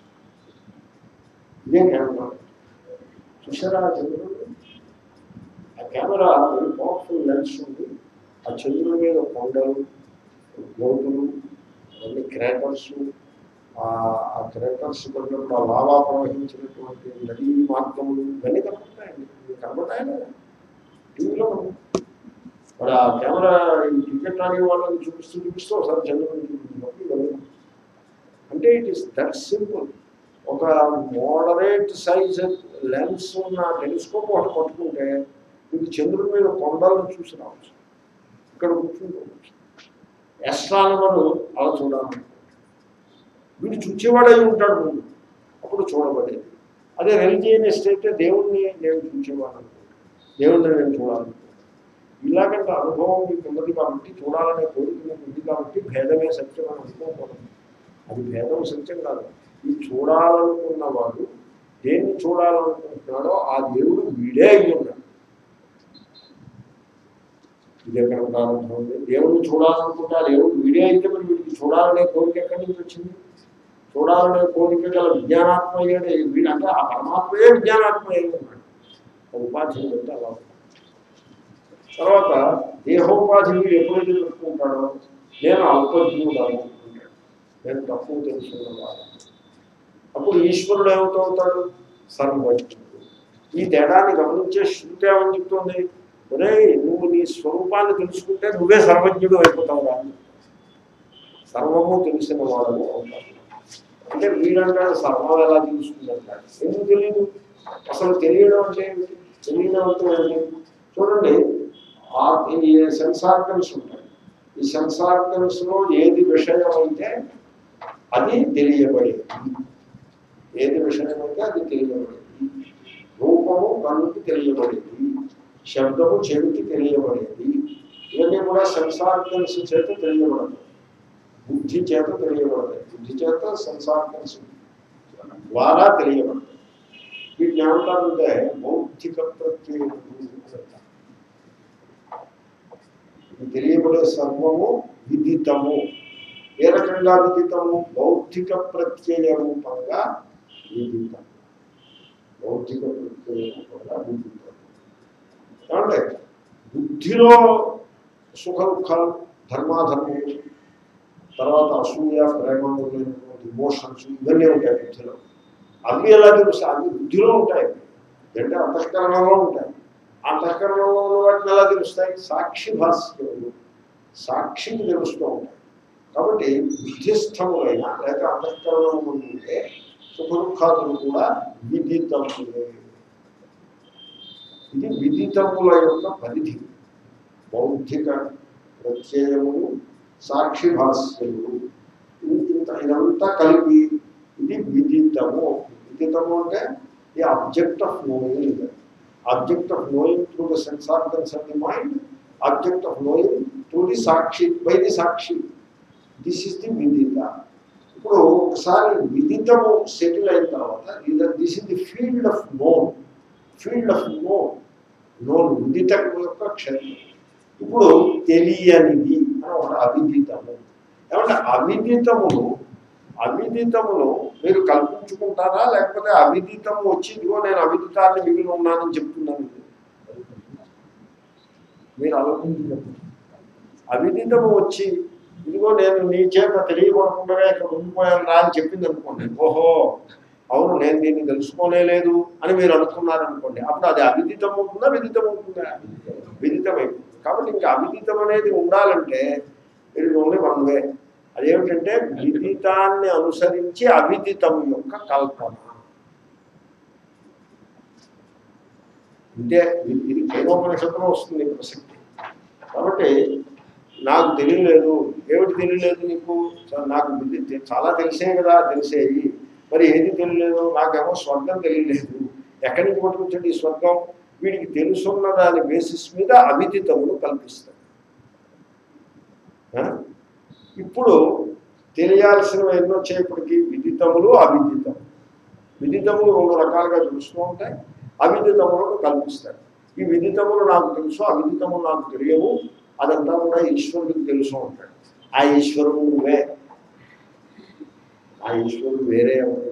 ఇదే కెమెరా చూసారా ఆ చంద్రుడు ఆ కెమెరా వెరీ పవర్ఫుల్ లెన్స్ ఉంది ఆ చంద్రుడి మీద కొండలు గోతులు అవన్నీ క్రాకర్స్ ఆ క్రాకర్స్ పడినప్పుడు ఆ లావా ప్రవహించినటువంటి నదీ మార్గములు ఇవన్నీ కనపడతాయండి ఇవి కనపడతాయి కదా టీవీలో మరి ఆ కెమెరా ఈ క్రికెట్ ఆడే వాళ్ళని చూపిస్తూ చూపిస్తూ ఒకసారి చంద్రుడిని చూపించినప్పుడు ఇవన్నీ అంటే ఇట్ ఈస్ దట్ సింపుల్ ఒక మోడరేట్ సైజ్ లెన్స్ ఉన్న టెలిస్కోప్ ఒకటి పట్టుకుంటే మీకు చంద్రుడి మీద కొండలను చూసి రావచ్చు ఇక్కడ కూర్చుంటున్నాం ఎస్ట్రానమరు అలా చూడాలి వీడు చూచేవాడై ఉంటాడు ముందు అప్పుడు చూడబడేది అదే రిలీజియనిస్ట్ అయితే దేవుణ్ణి నేను చూచేవాడు అనుకుంటాను దేవుణ్ణి నేను చూడాలనుకుంటాను ఇలాగంటే అనుభవం మీకు ఉన్నది కాబట్టి చూడాలనే కోరిక మీకు ఉంది కాబట్టి భేదమే సత్యం అని అనుకోకూడదు అది భేదం సత్యం కాదు ఈ చూడాలనుకున్నవాడు దేన్ని చూడాలనుకుంటున్నాడో ఆ దేవుడు వీడే అయి ఉన్నాడు ఇది ఎక్కడ ప్రారంభం ఉంది దేవుడిని చూడాలనుకుంటే ఆ దేవుడు వీడే అయితే మరి వీడికి చూడాలనే కోరిక ఎక్కడి నుంచి వచ్చింది చూడాలనే కోరిక గల విజ్ఞానాత్మ అయ్యాడు వీడు అంటే ఆ పరమాత్మయే విజ్ఞానాత్మ అయి ఉన్నాడు ఉపాధి బట్టి అలా ఉంది. తర్వాత దేహోపాధి వీడు ఎప్పుడైతే పెట్టుకుంటాడో నేను అల్పజ్ఞుడు అనుకుంటాడు నేను తక్కువ తెలుసుకున్నవాడు అప్పుడు ఈశ్వరుడు ఏమవుతాడు సర్వజ్ఞుడు ఈ తేడాన్ని గమనించే శృతి ఏమని చెప్తుంది ఒరే నువ్వు నీ స్వరూపాన్ని తెలుసుకుంటే నువ్వే సర్వజ్ఞుడు అయిపోతావు కానీ సర్వము తెలిసిన వాడు అవుతావు అంటే వీడంటాడు సర్వం ఎలా తెలుసుకుందంటాడు ఎందుకు తెలియదు అసలు తెలియడం అంటే ఏమిటి? తెలియడం అంటే ఏమిటి? చూడండి ఆ ఈ సెన్స్ ఆర్గన్స్ ఉంటాయి ఈ సెన్స్ ఆర్గన్స్ లో ఏది విషయం అయితే అది తెలియబడేది ఏది విషయం అయితే అది తెలియబడేది రూపము కన్నుకి తెలియబడేది శబ్దము చెవికి తెలియబడేది ఇవన్నీ కూడా సెన్సార్గన్స్ చేత తెలియబడదు బుద్ధి చేత తెలియబడతాయి బుద్ధి చేత సెన్సార్గన్స్ ద్వారా తెలియబడతాయి వీటిని ఏమంటారంటే బౌద్ధిక ప్రత్యేకము అంటారు. ఇది తెలియబడే సర్వము విదితము ఏ రకంగా విదితము భౌతిక ప్రత్యయ రూపంగా విదితం భౌతిక ప్రత్యయ రూపంగా విదితం ఏమంటే బుద్ధిలో సుఖ దుఃఖాలు ధర్మాధర్మములు తర్వాత అసూయ ప్రేమ మొదలైనటువంటి ఇమోషన్స్ ఇవన్నీ ఉంటాయి బుద్ధిలో అవి ఎలా తెలుస్తాయి అవి బుద్ధిలో ఉంటాయి అంటే అంతఃకరణలో ఉంటాయి అంతఃకరణలో ఉన్న వాటిని ఎలా తెలుస్తాయి సాక్షి భాస్కరులు సాక్షికి తెలుస్తూ ఉంటాయి కాబట్టి బుద్ధిస్థములైన లేక అంతఃకరణం ఉంటే సుఖ దుఃఖాదులు కూడా విదితములే ఇది విదితముల యొక్క పరిధి బౌద్ధిక ప్రత్యయములు సాక్షి భాస్యములు ఇంత ఇదంతా కలిపి ఇది విదితము విదితము అంటే the object of knowing object of knowing through the sense organs of the mind object of knowing through the sakshi by the sakshi this is the vidita ఇప్పుడు ఒకసారి విదితము సెటిల్ అయిన తర్వాత this is the field of known field of known known విదితము యొక్క క్షేత్రం ఇప్పుడు తెలియనిది అని ఒక అవిదితము ఏమంటే అవిదితమును అవిదితమును మీరు కల్పించుకుంటారా లేకపోతే అవిదితము వచ్చి ఇదిగో నేను అవిదితాన్ని మిగిలి ఉన్నానని చెప్తున్నాను మీరు ఆలోచించినప్పుడు అవిదితము వచ్చి ఇదిగో నేను నీ చేత తెలియబడకుండా ఇక్కడ ఉండిపోయాను రా అని చెప్పింది అనుకోండి ఓహో అవును నేను దీన్ని తెలుసుకోలేదు అని మీరు అనుకున్నారనుకోండి అప్పుడు అది అవిదితం అవుతుందా విదితం అవుతుందా విదితం అయిపోతుంది కాబట్టి ఇంకా అవిదితం అనేది ఉండాలంటే మీరు ఓన్లీ వన్ వే అదేమిటంటే విదితాన్ని అనుసరించి అవిదితం యొక్క కల్పన అంటే ఇది- ఇది కేనోపనిషత్తులో వస్తుంది ఈ ప్రసక్తి కాబట్టి నాకు తెలియలేదు ఏమిటి తెలియలేదు నీకు చ- నాకు ఇది తె- చాలా తెలిసే కదా తెలిసేవి మరి ఏది తెలియలేదు నాకేమో స్వర్గం తెలియలేదు ఎక్కడి నుంచి పట్టుకొచ్చాడు ఈ స్వర్గం వీడికి తెలుసున్న దాని బేసిస్ మీద అవిదితములు కల్పిస్తాడు ఆ? ఇప్పుడు తెలియాల్సినవి ఎన్నో వచ్చేప్పటికీ విదితములు అవిదితములు విదితములు రెండు రకాలుగా చూస్తూ ఉంటాయి అవిదితములను కల్పిస్తాడు ఈ విదితములు నాకు తెలుసు అవిదితములు నాకు తెలియవు అదంతా కూడా ఈశ్వరుడికి తెలుసు ఉంటాడు ఆ ఈశ్వరుడు నువ్వే ఆ ఈశ్వరుడు వేరే ఎవరు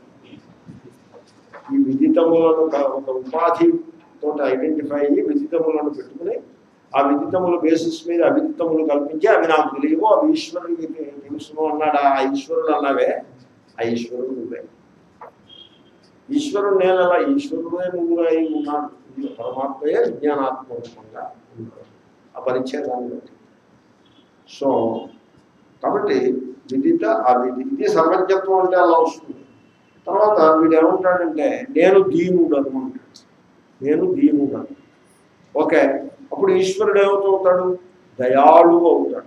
ఈ విదితములను ఒక- ఒక ఉపాధితో ఐడెంటిఫై అయ్యి విదితములను పెట్టుకుని ఆ విదితముల బేసిస్ మీద అవిదితములు కల్పించి అవి నాకు తెలియవు అవి ఈశ్వరుడికి తె- తెలుసును అన్నాడు ఆ ఈశ్వరుడు అన్నావే ఆ ఈశ్వరుడు నువ్వే ఈశ్వరుడు నేను అలా ఈశ్వరుడే నువ్వు అయి ఉన్నాడు ఈ పరమాత్మయే విజ్ఞానాత్మకంగా ఉన్నాడు ఆ పరిచ్ఛేదాన్ని బట్టి సో కాబట్టి విదిత అవిధి ఇది సర్వజ్ఞత్వం అంటే అలా వస్తుంది తర్వాత వీడు ఏమంటాడంటే నేను దీనుడను అంటాడు నేను దీనుడను ఓకే అప్పుడు ఈశ్వరుడు ఏమవుతాడు దయాళు అవుతాడు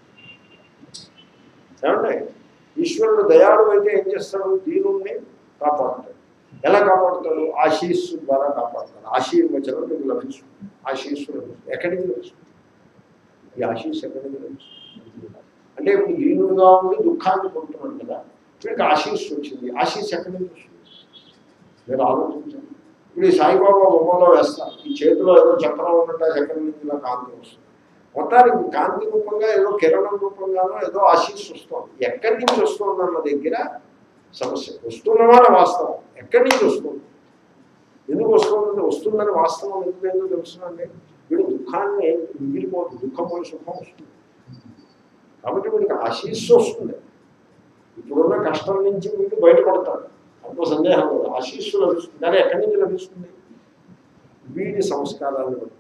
ఏమంటే ఈశ్వరుడు దయాళు అయితే ఏం చేస్తాడు దీనుణ్ణి కాపాడుతాడు ఎలా కాపాడుతాడు ఆశీస్సు ద్వారా కాపాడుతాడు ఆశీర్వచనం మీకు లభిస్తుంది ఆశీస్సు లభిస్తుంది ఎక్కడి నుంచి లభిస్తుంది ఈ ఆశీస్సు ఎక్కడి నుంచి లభిస్తుంది అంటే ఇప్పుడు దీనుడుగా ఉండి దుఃఖాన్ని పొందుతున్నాడు కదా వీడికి ఆశీస్సు వచ్చింది ఆశీస్సు ఎక్కడి నుంచి వస్తుంది మీరు ఆలోచించండి ఇప్పుడు ఈ సాయిబాబా బొమ్మలో వేస్తారు ఈ చేతిలో ఏదో చక్రం ఉన్నట్టు ఆ చక్రం నుంచి ఇలా కాంతి వస్తుంది మొత్తానికి కాంతి రూపంగా ఏదో కిరణం రూపంగానో ఏదో ఆశీస్సు వస్తుంది ఎక్కడి నుంచి వస్తుంది అన్న దగ్గర సమస్య వస్తున్నమాట వాస్తవం ఎక్కడి నుంచి వస్తుంది ఎందుకు వస్తుంది వస్తుందని వాస్తవం ఎందుకు ఏందో తెలుస్తుందండి వీడు దుఃఖాన్ని మిగిలిపోతుంది దుఃఖం పోయి సుఖం వస్తుంది కాబట్టి వీడికి ఆశీస్సు వస్తుంది ఇప్పుడున్న కష్టం నుంచి వీడు బయటపడతాడు అంత సందేహం లేదు ఆశీస్సు లభిస్తుంది కానీ ఎక్కడి నుంచి లభిస్తుంది వీడి సంస్కారాన్ని బట్టి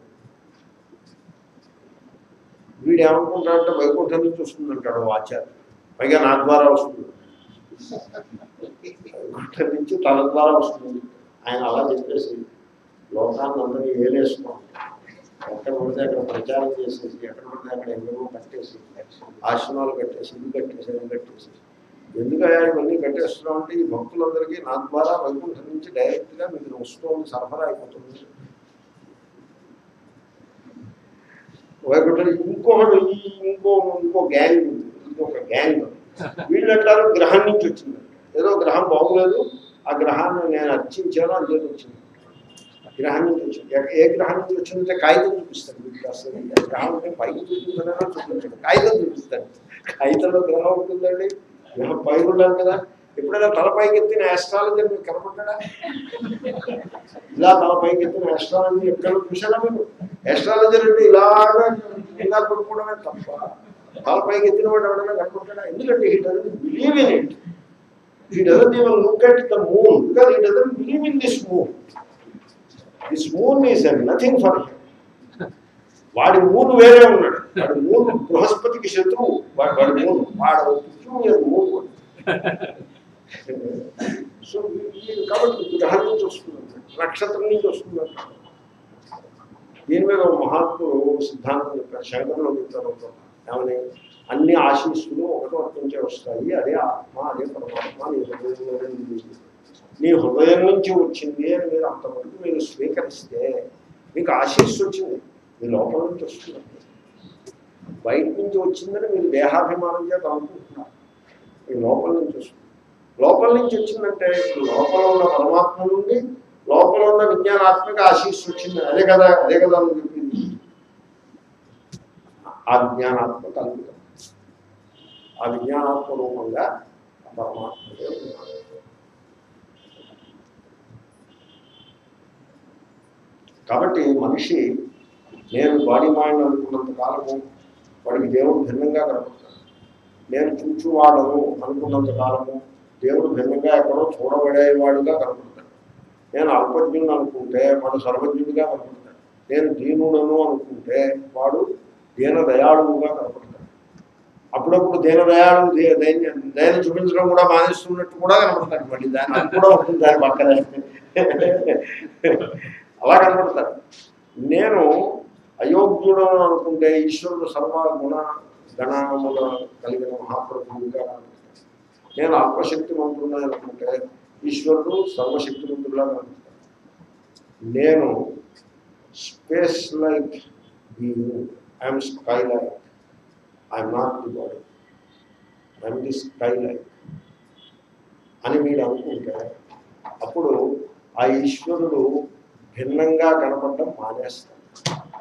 వీడు ఏమనుకుంటాడంటే వైకుంఠం నుంచి వస్తుంది అంటాడు ఆచార్య పైగా నా ద్వారా వస్తుంది వైకుంఠం నుంచి తన ద్వారా వస్తుంది ఆయన అలా చెప్పేసి లోకాన్ని అందరినీ ఏలేసుకోండి ఎక్కడ పడితే అక్కడ ప్రచారం చేసేసి ఎక్కడ పడితే అక్కడ ఎన్నో కట్టేసి ఆశ్రమాలు కట్టేసి ఇల్లు కట్టేసి అది కట్టేసి ఎందుకయ్యా ఇవన్నీ కట్టేస్తున్నాం అంటే ఈ భక్తులందరికీ నా ద్వారా వైకుంఠం నుంచి డైరెక్ట్గా మీకు వస్తుంది సరఫరా అయిపోతుంది వైకుంఠం ఇంకొకటి ఈ ఇంకో ఇంకో గ్యాంగ్ ఉంది ఇంకొక గ్యాంగ్ వీళ్ళు అంటారు గ్రహం నుంచి వచ్చింది ఏదో గ్రహం బాగులేదు ఆ గ్రహాన్ని నేను అర్చించాను అది ఏదో వచ్చింది గ్రహం నుంచి వచ్చింది ఎక్క- ఏ గ్రహం నుంచి వచ్చిందంటే కాగితం చూపిస్తాను మీకు అసలు ఆ గ్రహం అంటే పైకి చూపించడం చూపించండి కాగితం చూపిస్తాను కాగితంలో గ్రహం ఉంటుందండి గ్రహం పైన ఉండాలి కదా ఎప్పుడైనా తల పైకి ఎత్తిన ఆస్ట్రాలజర్ మీకు కనపడ్డా ఇలా తల పైకి ఎత్తిన ఆస్ట్రాలజీ ఎక్కడ చూసారా మీరు ఆస్ట్రాలజర్ అంటే ఇలాగా ఇలా పడుకోవడమే తప్ప తల పైకి ఎత్తిన వాడు ఎవరైనా కనపడ్డా ఎందుకంటే he doesn't believe in it he doesn't even look at the moon because he doesn't believe in this moon this moon is nothing for వాడి మూడు వేరే ఉన్నాడు వాడి మూడు బృహస్పతికి శత్రువు వాడి వాడి మూడు వాడు peculiar మూడు వాడు. సో ఈ- కాబట్టి గ్రహం నుంచి వస్తుంది నక్షత్రం నుంచి వస్తుంది అంటారు. దీని మీద ఒక మహాత్ముడు సిద్ధాంతం చెప్పారు శంకరంలో చెప్తారు ఒక ఏమని అన్ని ఆశీస్సులు ఒకటో నుంచే వస్తాయి అదే ఆత్మ అదే పరమాత్మ నీ హృదయంలోనే ఉంది నీ హృదయం నుంచి వచ్చింది అని మీరు అంతవరకు మీరు స్వీకరిస్తే మీకు ఆశీస్సు వచ్చింది మీ లోపల నుంచి వస్తుంది బయట నుంచి వచ్చిందని మీరు దేహాభిమానం చేత అనుకుంటున్నారు మీ లోపల నుంచి వస్తుంది లోపల నుంచి వచ్చిందంటే ఇప్పుడు లోపల ఉన్న పరమాత్మ నుండి లోపల ఉన్న విజ్ఞానాత్మక ఆశీస్సు వచ్చింది అదే కదా అదే కదా అని చెప్పింది ఆ విజ్ఞానాత్మ కల్పితం ఆ విజ్ఞానాత్మ రూపంగా ఆ పరమాత్మయే ఉన్నాడు కాబట్టి మనిషి నేను బాడీ మైండ్ అనుకున్నంత కాలము వాడికి దేవుడు భిన్నంగా కనపడతాడు నేను చూచువాడను అనుకున్నంత కాలము దేవుడు భిన్నంగా ఎక్కడో చూడబడేవాడుగా కనపడతాడు నేను అల్పజ్ఞుడు అనుకుంటే వాడు సర్వజ్ఞుడిగా కనపడతాడు నేను దీనుడను అనుకుంటే వాడు దీన దయాళువుగా కనపడతాడు అప్పుడప్పుడు దీన దయాళు దైన చూపించడం కూడా మానేస్తున్నట్టు కూడా కనపడతాడు మళ్ళీ దాని అది కూడా ఉంటుంది దాని పక్కనే అలా కనపడతాడు నేను అయోగ్యుడు అనుకుంటే ఈశ్వరుడు సర్వ గుణ గణముల కలిగిన మహాప్రభువుగా కనపడతాడు నేను అల్పశక్తిమంతున్నా అనుకుంటే ఈశ్వరుడు సర్వశక్తిమంతుడుగా కనపడతాడు నేను space like I'm sky like I'm not the body I'm the sky like అని మీరు అనుకుంటే అప్పుడు ఆ ఈశ్వరుడు భిన్నంగా కనపడడం మానేస్తాడు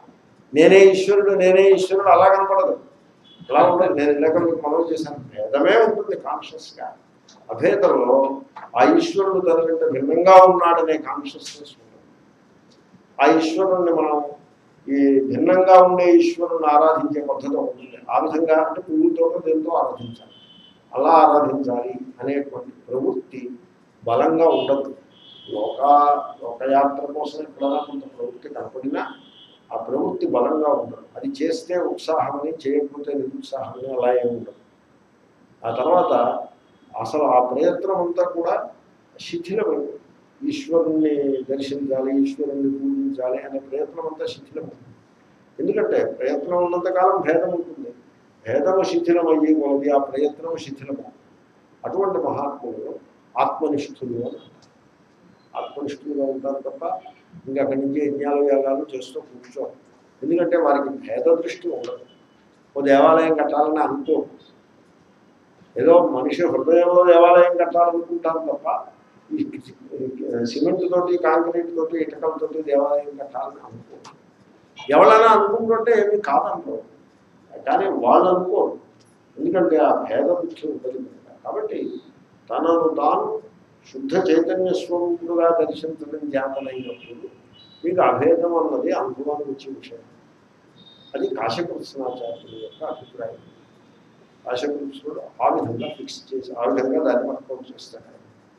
నేనే ఈశ్వరుడు నేనే ఈశ్వరుడు అలా కనపడదు అలా ఉండదు నేను ఇందాక మీకు మనం చేశాను భేదమే ఉంటుంది కాన్షియస్గా అభేదంలో ఆ ఈశ్వరుడు దానికంటే భిన్నంగా ఉన్నాడనే కాన్షియస్నెస్ ఉంటుంది ఆ ఈశ్వరుణ్ణి మనం ఈ భిన్నంగా ఉండే ఈశ్వరుని ఆరాధించే పద్ధతి ఉంటుంది ఆ విధంగా అంటే పువ్వులతో దేంతో ఆరాధించాలి అలా ఆరాధించాలి అనేటువంటి ప్రవృత్తి బలంగా ఉండదు లోక లోకయాత్ర కోసం ఎక్కడైనా కొంత ప్రవృత్తి కనపడినా ఆ ప్రవృత్తి బలంగా ఉండదు అది చేస్తే ఉత్సాహమని చేయకపోతే నిరుత్సాహమని అలా ఏమి ఉండదు ఆ తర్వాత అసలు ఆ ప్రయత్నం అంతా కూడా శిథిలమైంది ఈశ్వరుణ్ణి దర్శించాలి ఈశ్వరుణ్ణి పూజించాలి అనే ప్రయత్నం అంతా శిథిలమైంది ఎందుకంటే ప్రయత్నం ఉన్నంతకాలం భేదం ఉంటుంది భేదము శిథిలమయ్యే కొలది ఆ ప్రయత్నం శిథిలము అటువంటి మహాత్ములు ఆత్మనిష్ఠులు అని అంటారు. ఆత్మనిష్ఠులుగా ఉంటారు తప్ప ఇంకా అక్కడి నుంచి యజ్ఞాలు యాగాలు చేస్తూ కూర్చోరు ఎందుకంటే వారికి భేద దృష్టి ఉండదు ఓ దేవాలయం కట్టాలని అనుకో ఏదో మనిషి హృదయంలో దేవాలయం కట్టాలనుకుంటారు తప్ప ఈ సిమెంట్ తోటి కాంక్రీట్ తోటి ఇటుకలతోటి దేవాలయం కట్టాలని అనుకో ఎవరైనా అనుకుంటుంటే ఏమీ కాదనుకో కానీ వాళ్ళు అనుకోరు ఎందుకంటే ఆ భేద బుద్ధి ఉంటుంది కనుక. కాబట్టి తనను తాను శుద్ధ చైతన్య స్వరూపుడుగా దర్శించడం జాతనైనప్పుడు మీకు అభేదం అన్నది అనుభవానికి వచ్చే విషయం అది కాశకృష్ణాచార్యుల యొక్క అభిప్రాయం కాశకృష్ణుడు ఆ విధంగా ఫిక్స్ చేసి ఆ విధంగా దాన్ని వర్కౌట్ చేస్తాడు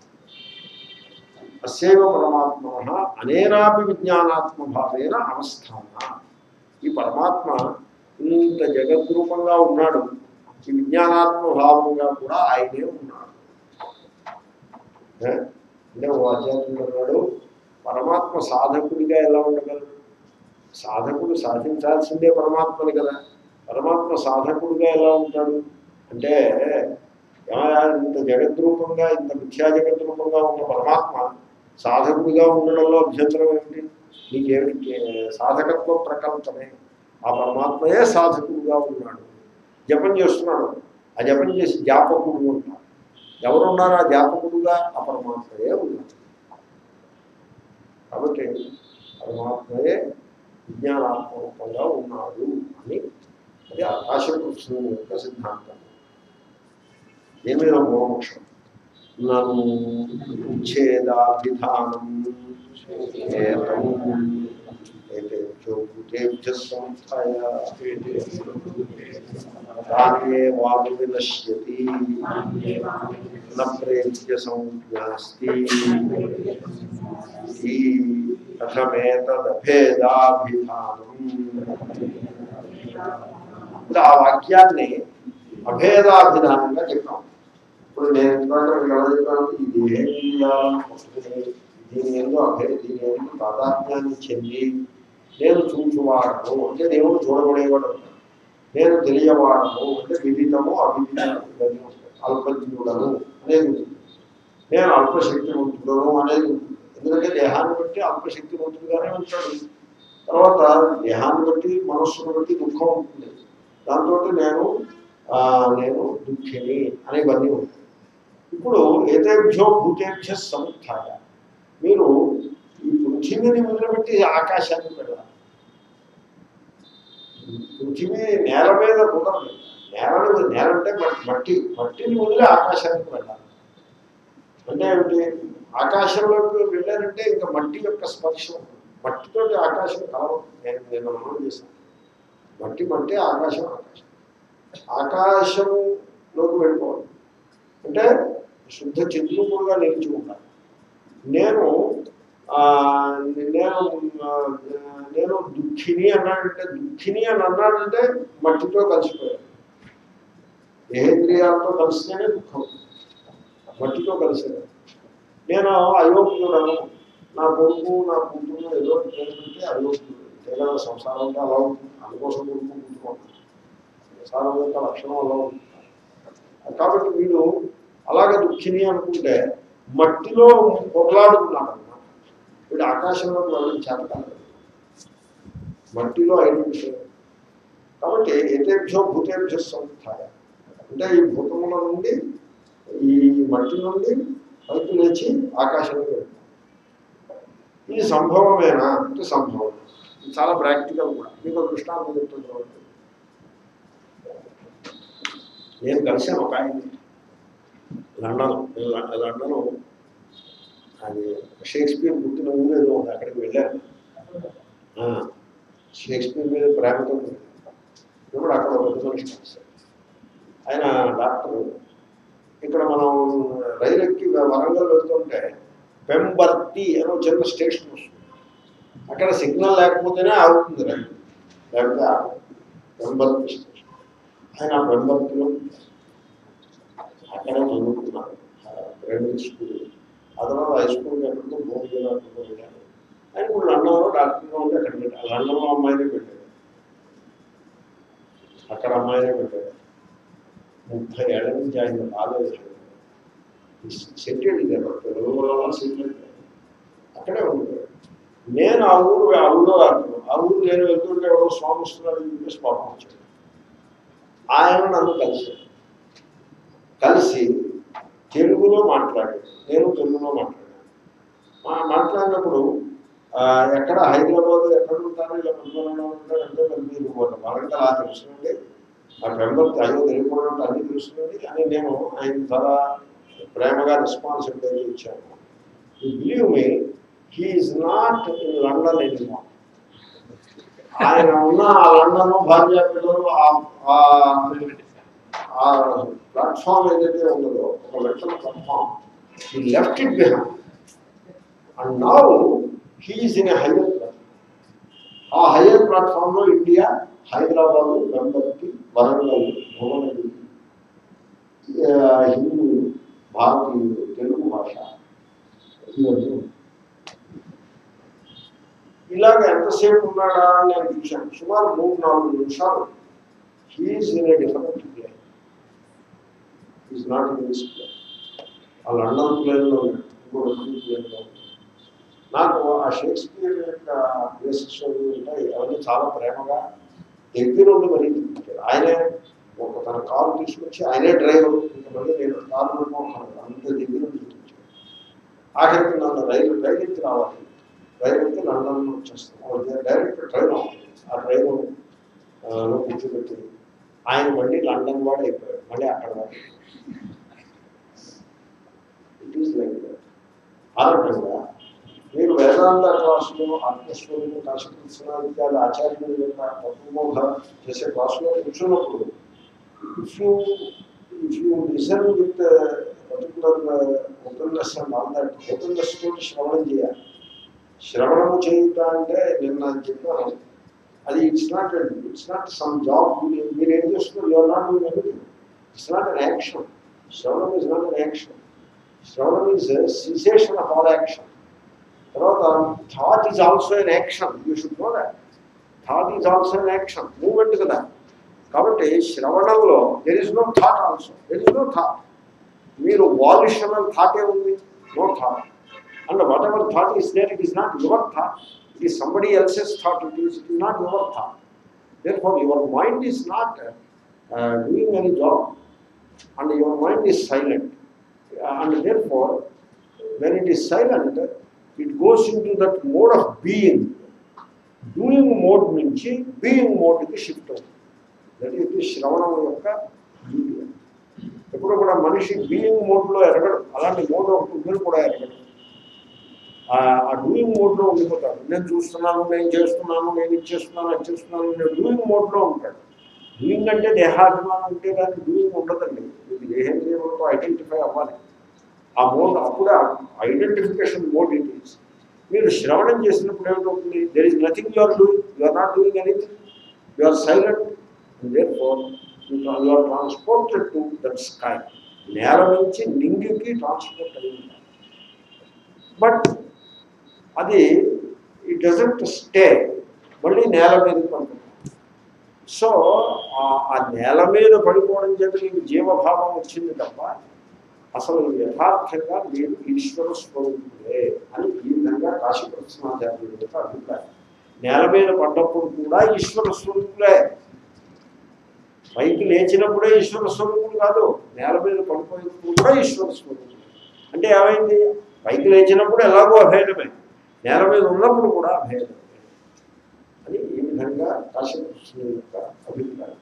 అస్యవ పరమాత్మ అనేనాపి విజ్ఞానాత్మ భావేన అవస్థాన ఈ పరమాత్మ ఇంత జగద్రూపంగా ఉన్నాడు ఈ విజ్ఞానాత్మ భావంగా కూడా ఆయనే ఉన్నాడు ఏ? అంటే ఓ ఆధ్యాత్మిక అన్నాడు పరమాత్మ సాధకుడిగా ఎలా ఉండగలడు సాధకుడు సాధించాల్సిందే పరమాత్మని కదా పరమాత్మ సాధకుడిగా ఎలా ఉంటాడు అంటే ఏమయ్యా, ఇంత జగద్రూపంగా ఇంత మిథ్యా జగద్రూపంగా ఉన్న పరమాత్మ సాధకుడిగా ఉండడంలో అభ్యంతరం ఏమిటి నీకేమిటి సాధకత్వ ప్రకల్పనే ఆ పరమాత్మయే సాధకుడుగా ఉన్నాడు జపం చేస్తున్నాడు ఆ జపం చేసి జాపకుడు ఉంటాడు ఎవరున్నారు ఆ జాపకుడుగా ఆ పరమాత్మయే ఉన్నాడు కాబట్టి పరమాత్మయే విజ్ఞానాత్మకంగా ఉన్నాడు అని అది ఆకాశకృష్ణుని యొక్క సిద్ధాంతం ఏమైనా మోక్షం నన్ను ఉచ్ఛేదాభిధానం ఏతం ఏతేభ్యో భూతేభ్య సంస్థాయ తానే వాదు వినశ్యతి న ప్రేత్య సంజ్ఞాస్తి ఈ కథమేతదభేదాభిధానం ఇప్పుడు ఆ వాక్యాన్ని అభేదాభిధానంగా చెప్పాం ఇప్పుడు నేను ఇందాక మీకు ఎలా చెప్పాను ఈ దేహేంద్రియాలను పట్టుకుని దీని ఎందు అభే దీని ఎందు ప్రాధాన్యాన్ని చెంది నేను చూచువాడను అంటే దేవుడు చూడబడేవాడు అంటాడు. నేను తెలియవాడను అంటే విదితము అవిదితము ఇవన్నీ ఉంటాయి. అల్పజ్ఞుడను అనేది ఉంటుంది నేను అల్పశక్తివంతుడను అనేది ఉంటుంది ఎందుకంటే దేహాన్ని బట్టి అల్పశక్తివంతుడుగానే ఉంటాడు తర్వాత దేహాన్ని బట్టి మనస్సును బట్టి దుఃఖం ఉంటుంది దాంతో నేను ఆ, నేను దుఃఖిని అనేవన్నీ ఉంటాయి ఇప్పుడు ఏతేభ్యో భూతేభ్య సముత్థాయ మీరు ఈ పృథివీని మొదలుపెట్టి ఆకాశానికి వెళ్ళాలి పృథివీ నేల మీద కుదరదు నేలని వదిలి- నేల అంటే మట్- మట్టి మట్టిని వదిలి ఆకాశానికి వెళ్ళాలి అంటే ఏమిటి ఆకాశంలోకి వెళ్ళారంటే ఇంకా మట్టి యొక్క స్పర్శ ఉంటుంది. మట్టితోటి ఆకాశం కలవదు నేను నేను మనం చేశాను మట్టి మట్టి ఆకాశం ఆకాశం ఆకాశంలోకి వెళ్ళిపోవాలి అంటే శుద్ధ చిద్రూపుడుగా నిలిచి ఉండాలి నేను ఆ, నేను ఆ, నేను దుఃఖిని అన్నాడంటే దుఃఖిని అని అన్నాడంటే మట్టితో కలిసిపోయాడు దేహేంద్రియాలతో కలిస్తేనే దుఃఖం మట్టితో కలిసేది నేను అయోగ్యుడను నా కొడుకు నా కూతురు ఏదో ఒకటి పేరు పెట్టి అయోగ్యుడు తెలంగాణ సంసారం అంతా అలా ఉంటుంది అందుకోసం కొడుకు కూతురుకుంటాను సంసారం యొక్క లక్షణం అలా ఉంటుంది కాబట్టి వీడు అలాగే దుఃఖిని అనుకుంటే మట్టిలో పొరలాడుతున్నాడు అన్నమాట వీడు ఆకాశంలో వెళ్ళడం చేత కాదు మట్టిలో ఐడెంటిఫై కాబట్టి ఏతేభ్యో భూతేభ్య సంస్థాయ అంటే ఈ భూతముల నుండి ఈ మట్టి నుండి పైకి లేచి ఆకాశంలో వెళ్తాం ఇది సంభవమేనా అంటే సంభవం ఇది చాలా ప్రాక్టికల్ కూడా మీకు ఒక దృష్టాంతం చెప్తుంది చూడండి. నేను కలిశాను ఒక ఆయన లండన్ నేను ల- లండన్ అది షేక్స్పియర్ పుట్టిన ఊరు ఏదో ఉంది అక్కడికి వెళ్ళాను ఆ, షేక్స్పియర్ మీద ప్రేమతో వెళ్ళాను. ఇప్పుడు అక్కడ ఒక పెద్ద మనిషి కలిశాను ఆయన డాక్టర్ ఇక్కడ మనం రైలు ఎక్కి వరంగల్ వెళ్తుంటే పెంబర్తి అని ఒక చిన్న స్టేషన్ వస్తుంది అక్కడ సిగ్నల్ లేకపోతేనే ఆగుతుంది రైలు లేకపోతే ఆగదు పెంబర్తి స్టేషన్ ఆయన ఆ పెంబర్తిలో అక్కడే చదువుకున్నారు ఆ ప్రైమరీ స్కూల్ ఆ తర్వాత హై స్కూల్కి ఎక్కడికో భోగిలో వెళ్ళాను ఆయన ఇప్పుడు లండన్లో డాక్టర్గా ఉంటే అక్కడ పెట్టారు లండన్లో అమ్మాయినే పెట్టారు అక్కడ అమ్మాయినే పెట్టారు ముప్పై ఏళ్ళ నుంచి ఆయన రాలేదు సెటిల్డ్ కదా తెలుగులో సెటిల్ అక్కడే ఉంటాడు నేను ఆ ఊరు ఆ ఊళ్ళో రాను ఆ ఊరు నేను వెళ్తుంటే ఎవరో స్వామి వస్తున్నాడు అని చెప్పేసి పాపం వచ్చాడు ఆయన నన్ను కలిశాడు కలిసి తెలుగులో మాట్లాడాడు నేను తెలుగులో మాట్లాడాను మా మాట్లాడినప్పుడు ఆ, ఎక్కడ హైదరాబాద్ ఎక్కడ ఉంటారో ఇలా మందులో ఉంటారు అంటే మరి మీరు వరంగల్ ఆ తెలుసునండి ఆ మెంబర్ అయ్యో తెలియకుండా ఉంటే అన్ని తెలుసునండి అని నేను ఆయన చాలా ప్రేమగా రెస్పాన్సిబిలిటీ ఇచ్చాను you believe me he's not in London anymore ఆయన ఉన్న ఆ లండన్ భార్య పిల్లలు ఆ- ఆ- ఆ ప్లాట్ఫామ్ ఏదైతే ఉన్నదో ఒక లక్షల ప్లాట్ఫామ్ ఈ left it behind and now he's in higher platform ఆ హైయర్ ప్లాట్ఫామ్ లో ఇండియా హైదరాబాద్ మెంబర్కి వరంగల్ భువనగిరి ఆ, హిందువులు భారతీయులు తెలుగు భాష ఇవన్నీ ఉన్నాయి. ఇలాగ ఎంతసేపు ఉన్నాడా అని నేను చూశాను సుమారు మూడు నాలుగు నిమిషాలు he's in a different plane is not in this plane ఆ లండన్ ప్లేన్లో ఇంకో ప్లేన్లో నాకు ఆ షేక్స్పియర్ యొక్క ప్లేసెస్ ఉంటాయి అవన్నీ చాలా ప్రేమగా దగ్గర ఉండి మరీ తిప్పించాడు ఆయనే ఒక తన కారు తీసుకొచ్చి ఆయనే డ్రైవర్ ఇంకా మళ్ళీ నేను కారు పెట్టుకోవాలి అంత దగ్గర ఉండి తిప్పించాడు ఆఖరికి నన్ను రైలు రైలు ఎత్తి రావాలి రైలు ఎత్తి లండన్ వచ్చేస్తాను డైరెక్ట్ ట్రైన్ అవుతుంది ఆ ట్రైన్ లో కూర్చోబెట్టి ఆయన మళ్ళీ లండన్ వాడు అయిపోయాడు మళ్ళీ అక్కడ వాడు ఇట్ ఈస్ లైక్ ఆ రకంగా మీరు వేదాంత క్లాసులో ఆత్మస్వరూపం కాశకృష్ణాదిత్యాలు ఆచార్యుల యొక్క తత్వబోధ చేసే క్లాసులో కూర్చున్నప్పుడు if you if you listen with particular openness and all that openness తోటి శ్రవణం చేయాలి శ్రవణము చేయుట అంటే నిన్న చెప్పాను అది it's not it's not some job మీరు ఏం చేస్తున్నారు your not doing anything it's not an action శ్రవణం ఇస్ నాట్ అన్ యాక్షన్ శ్రవణం is cessation of all action తర్వాత thought is also an action you should know that thought is also an action moment కదా కాబట్టి శ్రవణంలో there is no thought also there is no thought మీరు volitional థాటే ఉంది no thought and whatever thought is there it is not your thought it is somebody else's thought it is it is not your thought therefore your mind is not doing any job and your mind is silent and therefore when it is silent it goes into that mode of being doing mode నుంచి being మోడ్కి shift అవుతుంది that is శ్రవణం యొక్క beauty. ఎప్పుడు కూడా మనిషి being మోడ్లో ఎరగడు అలాంటి మోడ్ ఒకటి ఉందని కూడా ఎరగడు ఆ డూయింగ్ మోడ్లో ఉండిపోతాడు నేను చూస్తున్నాను నేను చేస్తున్నాను నేను ఇచ్చేస్తున్నాను అది చేస్తున్నాను నేను డూయింగ్ మోడ్లో ఉంటాడు డూయింగ్ అంటే దేహాభిమానం ఉంటే కానీ డూయింగ్ ఉండదండి ఇది దేహేంద్రియములతో ఐడెంటిఫై అవ్వాలి ఆ మోడ్ అప్పుడు ఐడెంటిఫికేషన్ మోడ్ ఇట్ ఈస్ మీరు శ్రవణం చేసినప్పుడు ఏమిటవుతుంది there is nothing you are doing you are not doing anything you are silent therefore you are transported to that sky నేల నుంచి నింగికి ట్రాన్స్పోర్ట్ అయి ఉంటారు బట్ అది ఇట్ డజంట్ స్టే మళ్ళీ నేల మీదకి పంపుతుంది సో ఆ నేల మీద పడిపోవడం చేత మీకు జీవభావం వచ్చింది తప్ప అసలు యథార్థంగా మీరు ఈశ్వర స్వరూపులే అని ఈ విధంగా కాశీకృష్ణాచార్యుల యొక్క అభిప్రాయం నేల మీద పడ్డప్పుడు కూడా ఈశ్వర స్వరూపులే పైకి లేచినప్పుడే ఈశ్వర స్వరూపులు కాదు నేల మీద పడిపోయినప్పుడు కూడా ఈశ్వర స్వరూపులు అంటే ఏమైంది పైకి లేచినప్పుడు ఎలాగో అభేదమే నేల మీద ఉన్నప్పుడు కూడా అభేదమే అని ఈ విధంగా కాశ్యపకృష్ణుని యొక్క అభిప్రాయం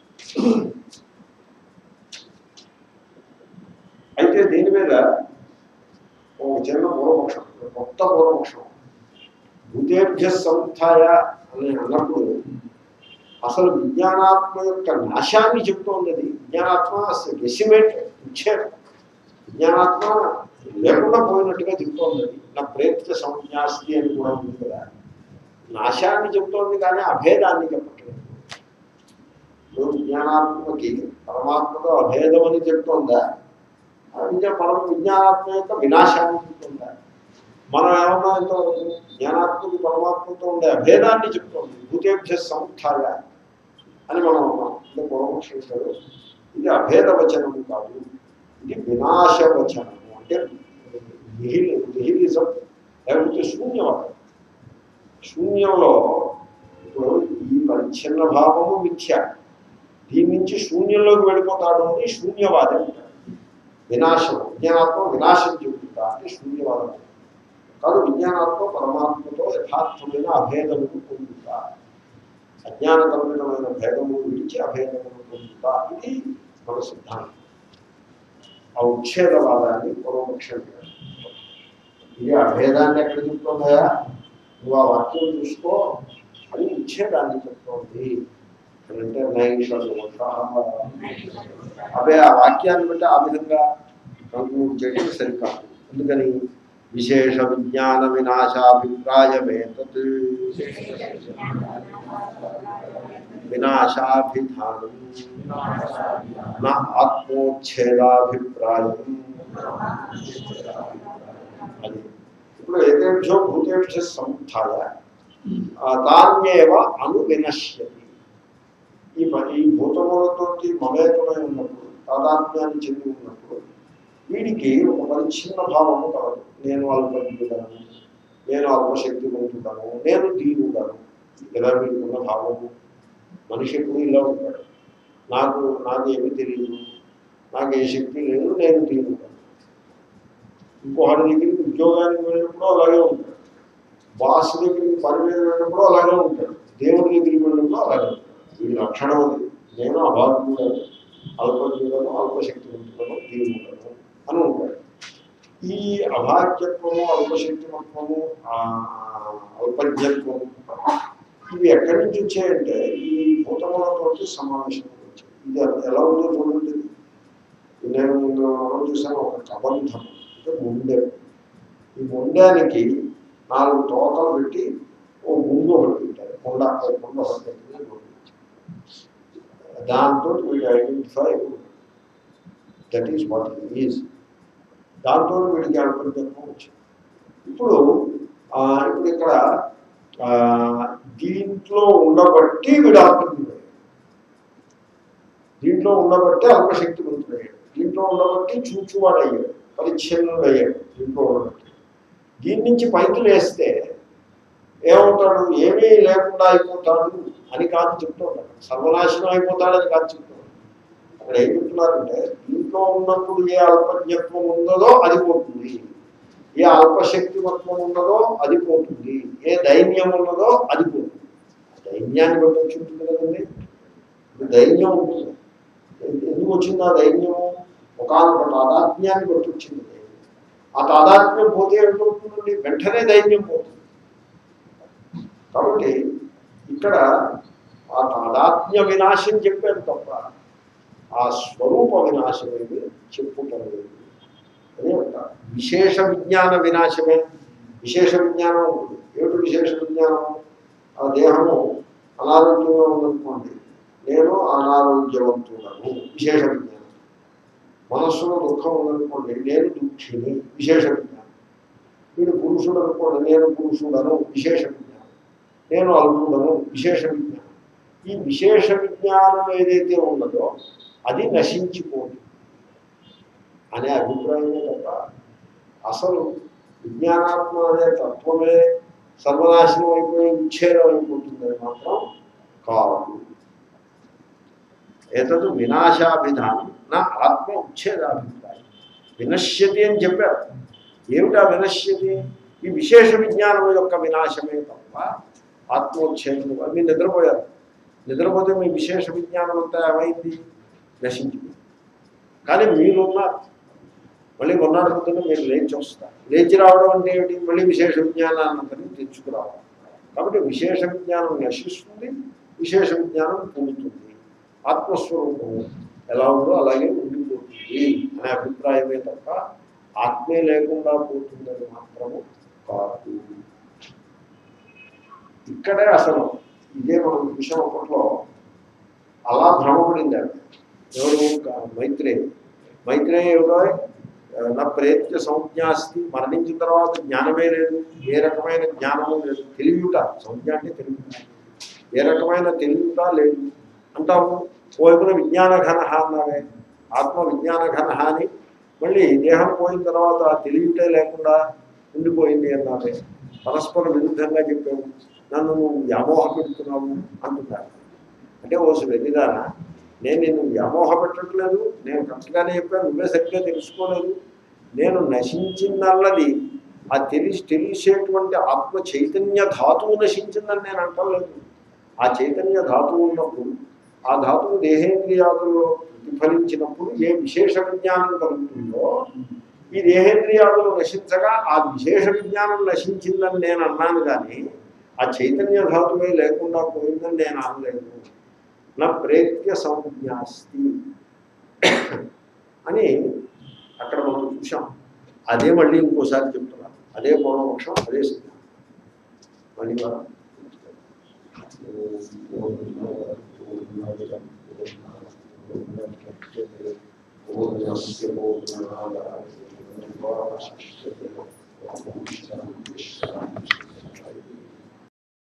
అయితే దీని మీద ఒక చిన్న పూర్వపక్షం కొత్త పూర్వపక్షం భూతేభ్య సంస్థాయ అని అన్నప్పుడు అసలు విజ్ఞానాత్మ యొక్క నాశాన్ని చెప్తోంది అది విజ్ఞానాత్మ డెసిమేట్ ఇచ్చారు విజ్ఞానాత్మ లేకుండా పోయినట్టుగా చెప్తోంది అది నా ప్రేత సంజ్ఞాస్తి అని కూడా ఉంది కదా నాశాన్ని చెప్తోంది కానీ అభేదాన్ని చెప్పట్లేదు ఇప్పుడు విజ్ఞానాత్మకి పరమాత్మతో అభేదం అని చెప్తోందా విద్య పరమ విజ్ఞానాత్మ యొక్క వినాశాన్ని చెప్తుందా మనం ఏమన్నా ఇంతవరకు జ్ఞానాత్మకి పరమాత్మతో ఉండే అభేదాన్ని చెప్తోంది భూతేభ్య సంస్థాయ అని మనం అన్నాం ఇది పూర్వపక్షించాడు ఇది అభేద వచనము కాదు ఇది వినాశ వచనము అంటే నిహిలి నిహిలిజం లేకపోతే శూన్యవాదం శూన్యంలో ఇప్పుడు ఈ పరిచ్ఛిన్న భావము మిథ్య దీని నుంచి శూన్యంలోకి వెళ్ళిపోతాడు అని శూన్యవాదం అంటారు వినాశం విజ్ఞానాత్మ వినాశం చెబుతుందా అంటే శూన్యవాదం కాదు విజ్ఞానాత్మ పరమాత్మతో యథార్థమైన అభేదమును పొందుతా అజ్ఞానకరమైన భేదము విడిచి అభేదమును పొందుతా ఇది మన సిద్ధాంతం ఆ ఉచ్ఛేదవాదాన్ని పూర్వపక్షం ఇది అభేదాన్ని ఎక్కడ చెప్తుందా నువ్వు ఆ వాక్యం చూసుకో అది ఉచ్ఛేదాన్ని చెప్తోంది అని అంటే నైషాలు అవే ఆ వాక్యాన్ని బట్టి ఆ విధంగా కంక్లూడ్ చేయడం సరికాదు ఎందుకని విశేష విజ్ఞాన వినాశాభిప్రాయమే తత్ వినాశాభిధానం నా ఆత్మోచ్ఛేదాభిప్రాయం అది ఇప్పుడు ఏదేభ్యో భూతేభ్య సంస్థాయ తాన్యేవ అను వినశ్యతి ఈ ప- ఈ భూతములతో మమేకమై ఉన్నప్పుడు తాదాత్మ్యాన్ని చెంది ఉన్నప్పుడు వీడికి ఒక పరిచ్ఛిన్న భావము కలదు నేను అల్పజ్ఞుడను నేను అల్పశక్తివంతుడను నేను దీనుడను ఇలా వీడికి ఉన్న భావము మనిషి ఎప్పుడు ఇలా ఉంటాడు నాకు నాకు ఏమీ తెలియదు నాకు ఏ శక్తి లేదు నేను దీనుడను ఇంకోటి దగ్గరికి ఉద్యోగానికి వెళ్ళినప్పుడు అలాగే ఉంటాడు బాస్ దగ్గరికి పని మీద వెళ్ళినప్పుడు అలాగే ఉంటాడు దేవుడి దగ్గరికి వెళ్ళినప్పుడు అలాగే ఉంటాడు వీడి లక్షణం అది నేను అభాగ్యులను అల్పజ్ఞులను అల్పశక్తివంతులను దీనులను అని ఉంటాడు ఈ అభాగ్యత్వము అల్పశక్తిమత్వము ఆ, అల్పజ్ఞత్వము ఇవి ఎక్కడి నుంచి వచ్చాయంటే ఈ భూతములతో సమావేశం వచ్చాయి ఇది ఎలా ఉందో చూడండి నేను ముందు మనం చూసాను ఒక కబంధం అంటే ముండె ఈ ముండానికి నాలుగు తోకలు పెట్టి ఓ ముందు ఒకటి పెట్టారు కొండ కొండ ఒకటి పెట్టింది ముందు. దాంతో వీడు identify that is what is దాంతో వీడికి అల్పజ్ఞత్వం వచ్చింది ఇప్పుడు ఆ, ఇప్పుడు ఇక్కడ ఆ, దీంట్లో ఉండబట్టి వీడు అల్పజ్ఞుడు దీంట్లో ఉండబట్టి అల్పశక్తి పొందుతున్నాడు దీంట్లో ఉండబట్టి చూచువాడు అయ్యాడు పరిచ్ఛిన్నుడు అయ్యాడు దీంట్లో ఉండబట్టి దీని నుంచి పైకి లేస్తే ఏమవుతాడు ఏమీ లేకుండా అయిపోతాడు అని కాదు చెప్తూ ఉంటాడు సర్వనాశనం అయిపోతాడని కాదు చెప్తూ ఉంటాడు అక్కడ ఏం చెప్తున్నారంటే దీంట్లో ఉన్నప్పుడు ఏ అల్పజ్ఞత్వం ఉన్నదో అది పోతుంది ఏ అల్పశక్తిమత్వం ఉన్నదో అది పోతుంది ఏ దైన్యం ఉన్నదో అది పోతుంది దైన్యాన్ని బట్టి వచ్చి ఉంటుంది కదండి ఇప్పుడు దైన్యం ఉంటుంది ఎందుకు వచ్చింది ఆ దైన్యము ఒకనొక తాదాత్మ్యాన్ని బట్టి వచ్చింది దైన్యం. ఆ తాదాత్మ్యం పోతే ఏమిటవుతుందండి వెంటనే దైన్యం పోతుంది కాబట్టి ఇక్కడ ఆ తాదాత్మ్య వినాశం చెప్పారు తప్ప ఆ స్వరూప వినాశం ఏమి చెప్పుటం లేదు అని అంటారు విశేష విజ్ఞాన వినాశమే విశేష విజ్ఞానం ఉంటుంది ఏమిటి విశేష విజ్ఞానం ఆ దేహము అనారోగ్యంగా ఉందనుకోండి నేను అనారోగ్యవంతుడను విశేష విజ్ఞానం మనస్సులో దుఃఖం ఉందనుకోండి నేను దుఃఖిని విశేష విజ్ఞానం వీడు పురుషుడు అనుకోండి నేను పురుషుడను విశేష విజ్ఞానం నేను అల్పుడను విశేష విజ్ఞానం ఈ విశేష విజ్ఞానం ఏదైతే ఉన్నదో అది నశించిపోదు అనే అభిప్రాయమే తప్ప అసలు విజ్ఞానాత్మ అనే తత్వమే సర్వనాశనం అయిపోయి విచ్ఛేదం అయిపోతుందని మాత్రం కాదు ఏతదు వినాశాభిధానం నా ఆత్మ ఉచ్ఛేదాభిప్రాయం వినశ్యతి అని చెప్పారు ఏమిటా వినశ్యతి ఈ విశేష విజ్ఞానం యొక్క వినాశమే తప్ప ఆత్మోచ్ఛేదం మీరు నిద్రపోయారు నిద్రపోతే మీ విశేష విజ్ఞానం అంతా ఏమైంది నశించింది కానీ మీరున్నారు మళ్ళీ మొన్నటి పొద్దున్న మీరు లేచి వస్తారు లేచి రావడం అంటే ఏమిటి మళ్ళీ విశేష విజ్ఞానాన్ని అందరినీ తెచ్చుకురావడం కాబట్టి విశేష విజ్ఞానం నశిస్తుంది విశేష విజ్ఞానం పొందుతుంది ఆత్మస్వరూపం ఎలా ఉందో అలాగే ఉండిపోతుంది అనే అభిప్రాయమే తప్ప ఆత్మే లేకుండా పోతుందని మాత్రము కాదు ఇక్కడే అసలు ఇదే మనం చూసాం అప్పట్లో అలా భ్రమపడింది ఆవిడ. ఎవరు క- మైత్రేయి మైత్రేయి ఎవరో ఆ, నా ప్రేత్య సంజ్ఞాస్తి మరణించిన తర్వాత జ్ఞానమే లేదు ఏ రకమైన జ్ఞానము లేదు తెలియట సంజ్ఞ అంటే తెలియట ఏ రకమైన తెలియట లేదు అంటాము ఓవైపున విజ్ఞాన ఘన అన్నావే ఆత్మ విజ్ఞాన ఘన అని మళ్ళీ దేహం పోయిన తర్వాత తెలియటే లేకుండా ఉండిపోయింది అన్నావే పరస్పర విరుద్ధంగా చెప్పావు నన్ను నువ్వు వ్యామోహ పెడుతున్నావు అంటున్నారు అంటే ఓసు వెళ్ళిదానా నేను నిన్ను వ్యామోహ పెట్టట్లేదు నేను కరెక్ట్గానే చెప్పాను నువ్వే సరిగ్గా తెలుసుకోలేదు నేను నశించిందన్నది ఆ తెలిసి తెలిసేటువంటి ఆత్మ చైతన్య ధాతువు నశించిందని నేను అంటలేదు ఆ చైతన్య ధాతువు ఉన్నప్పుడు ఆ ధాతువు దేహేంద్రియాదుల్లో ప్రతిఫలించినప్పుడు ఏ విశేష విజ్ఞానం కలుగుతుందో ఈ దేహేంద్రియాదులు నశించగా ఆ విశేష విజ్ఞానం నశించిందని నేను అన్నాను కానీ ఆ చైతన్య ధాతువే లేకుండా పోయిందని నేను అనలేదు నా ప్రేత్య సంజ్ఞాస్తి అని అక్కడ మనం చూసాం అదే మళ్ళీ ఇంకోసారి చెప్తున్నా అదే పూర్వపక్షం అదే సిద్ధాంతం మళ్ళీ మనం పూర్ణస్య పూర్ణమాదాయ పూర్ణమాదాయ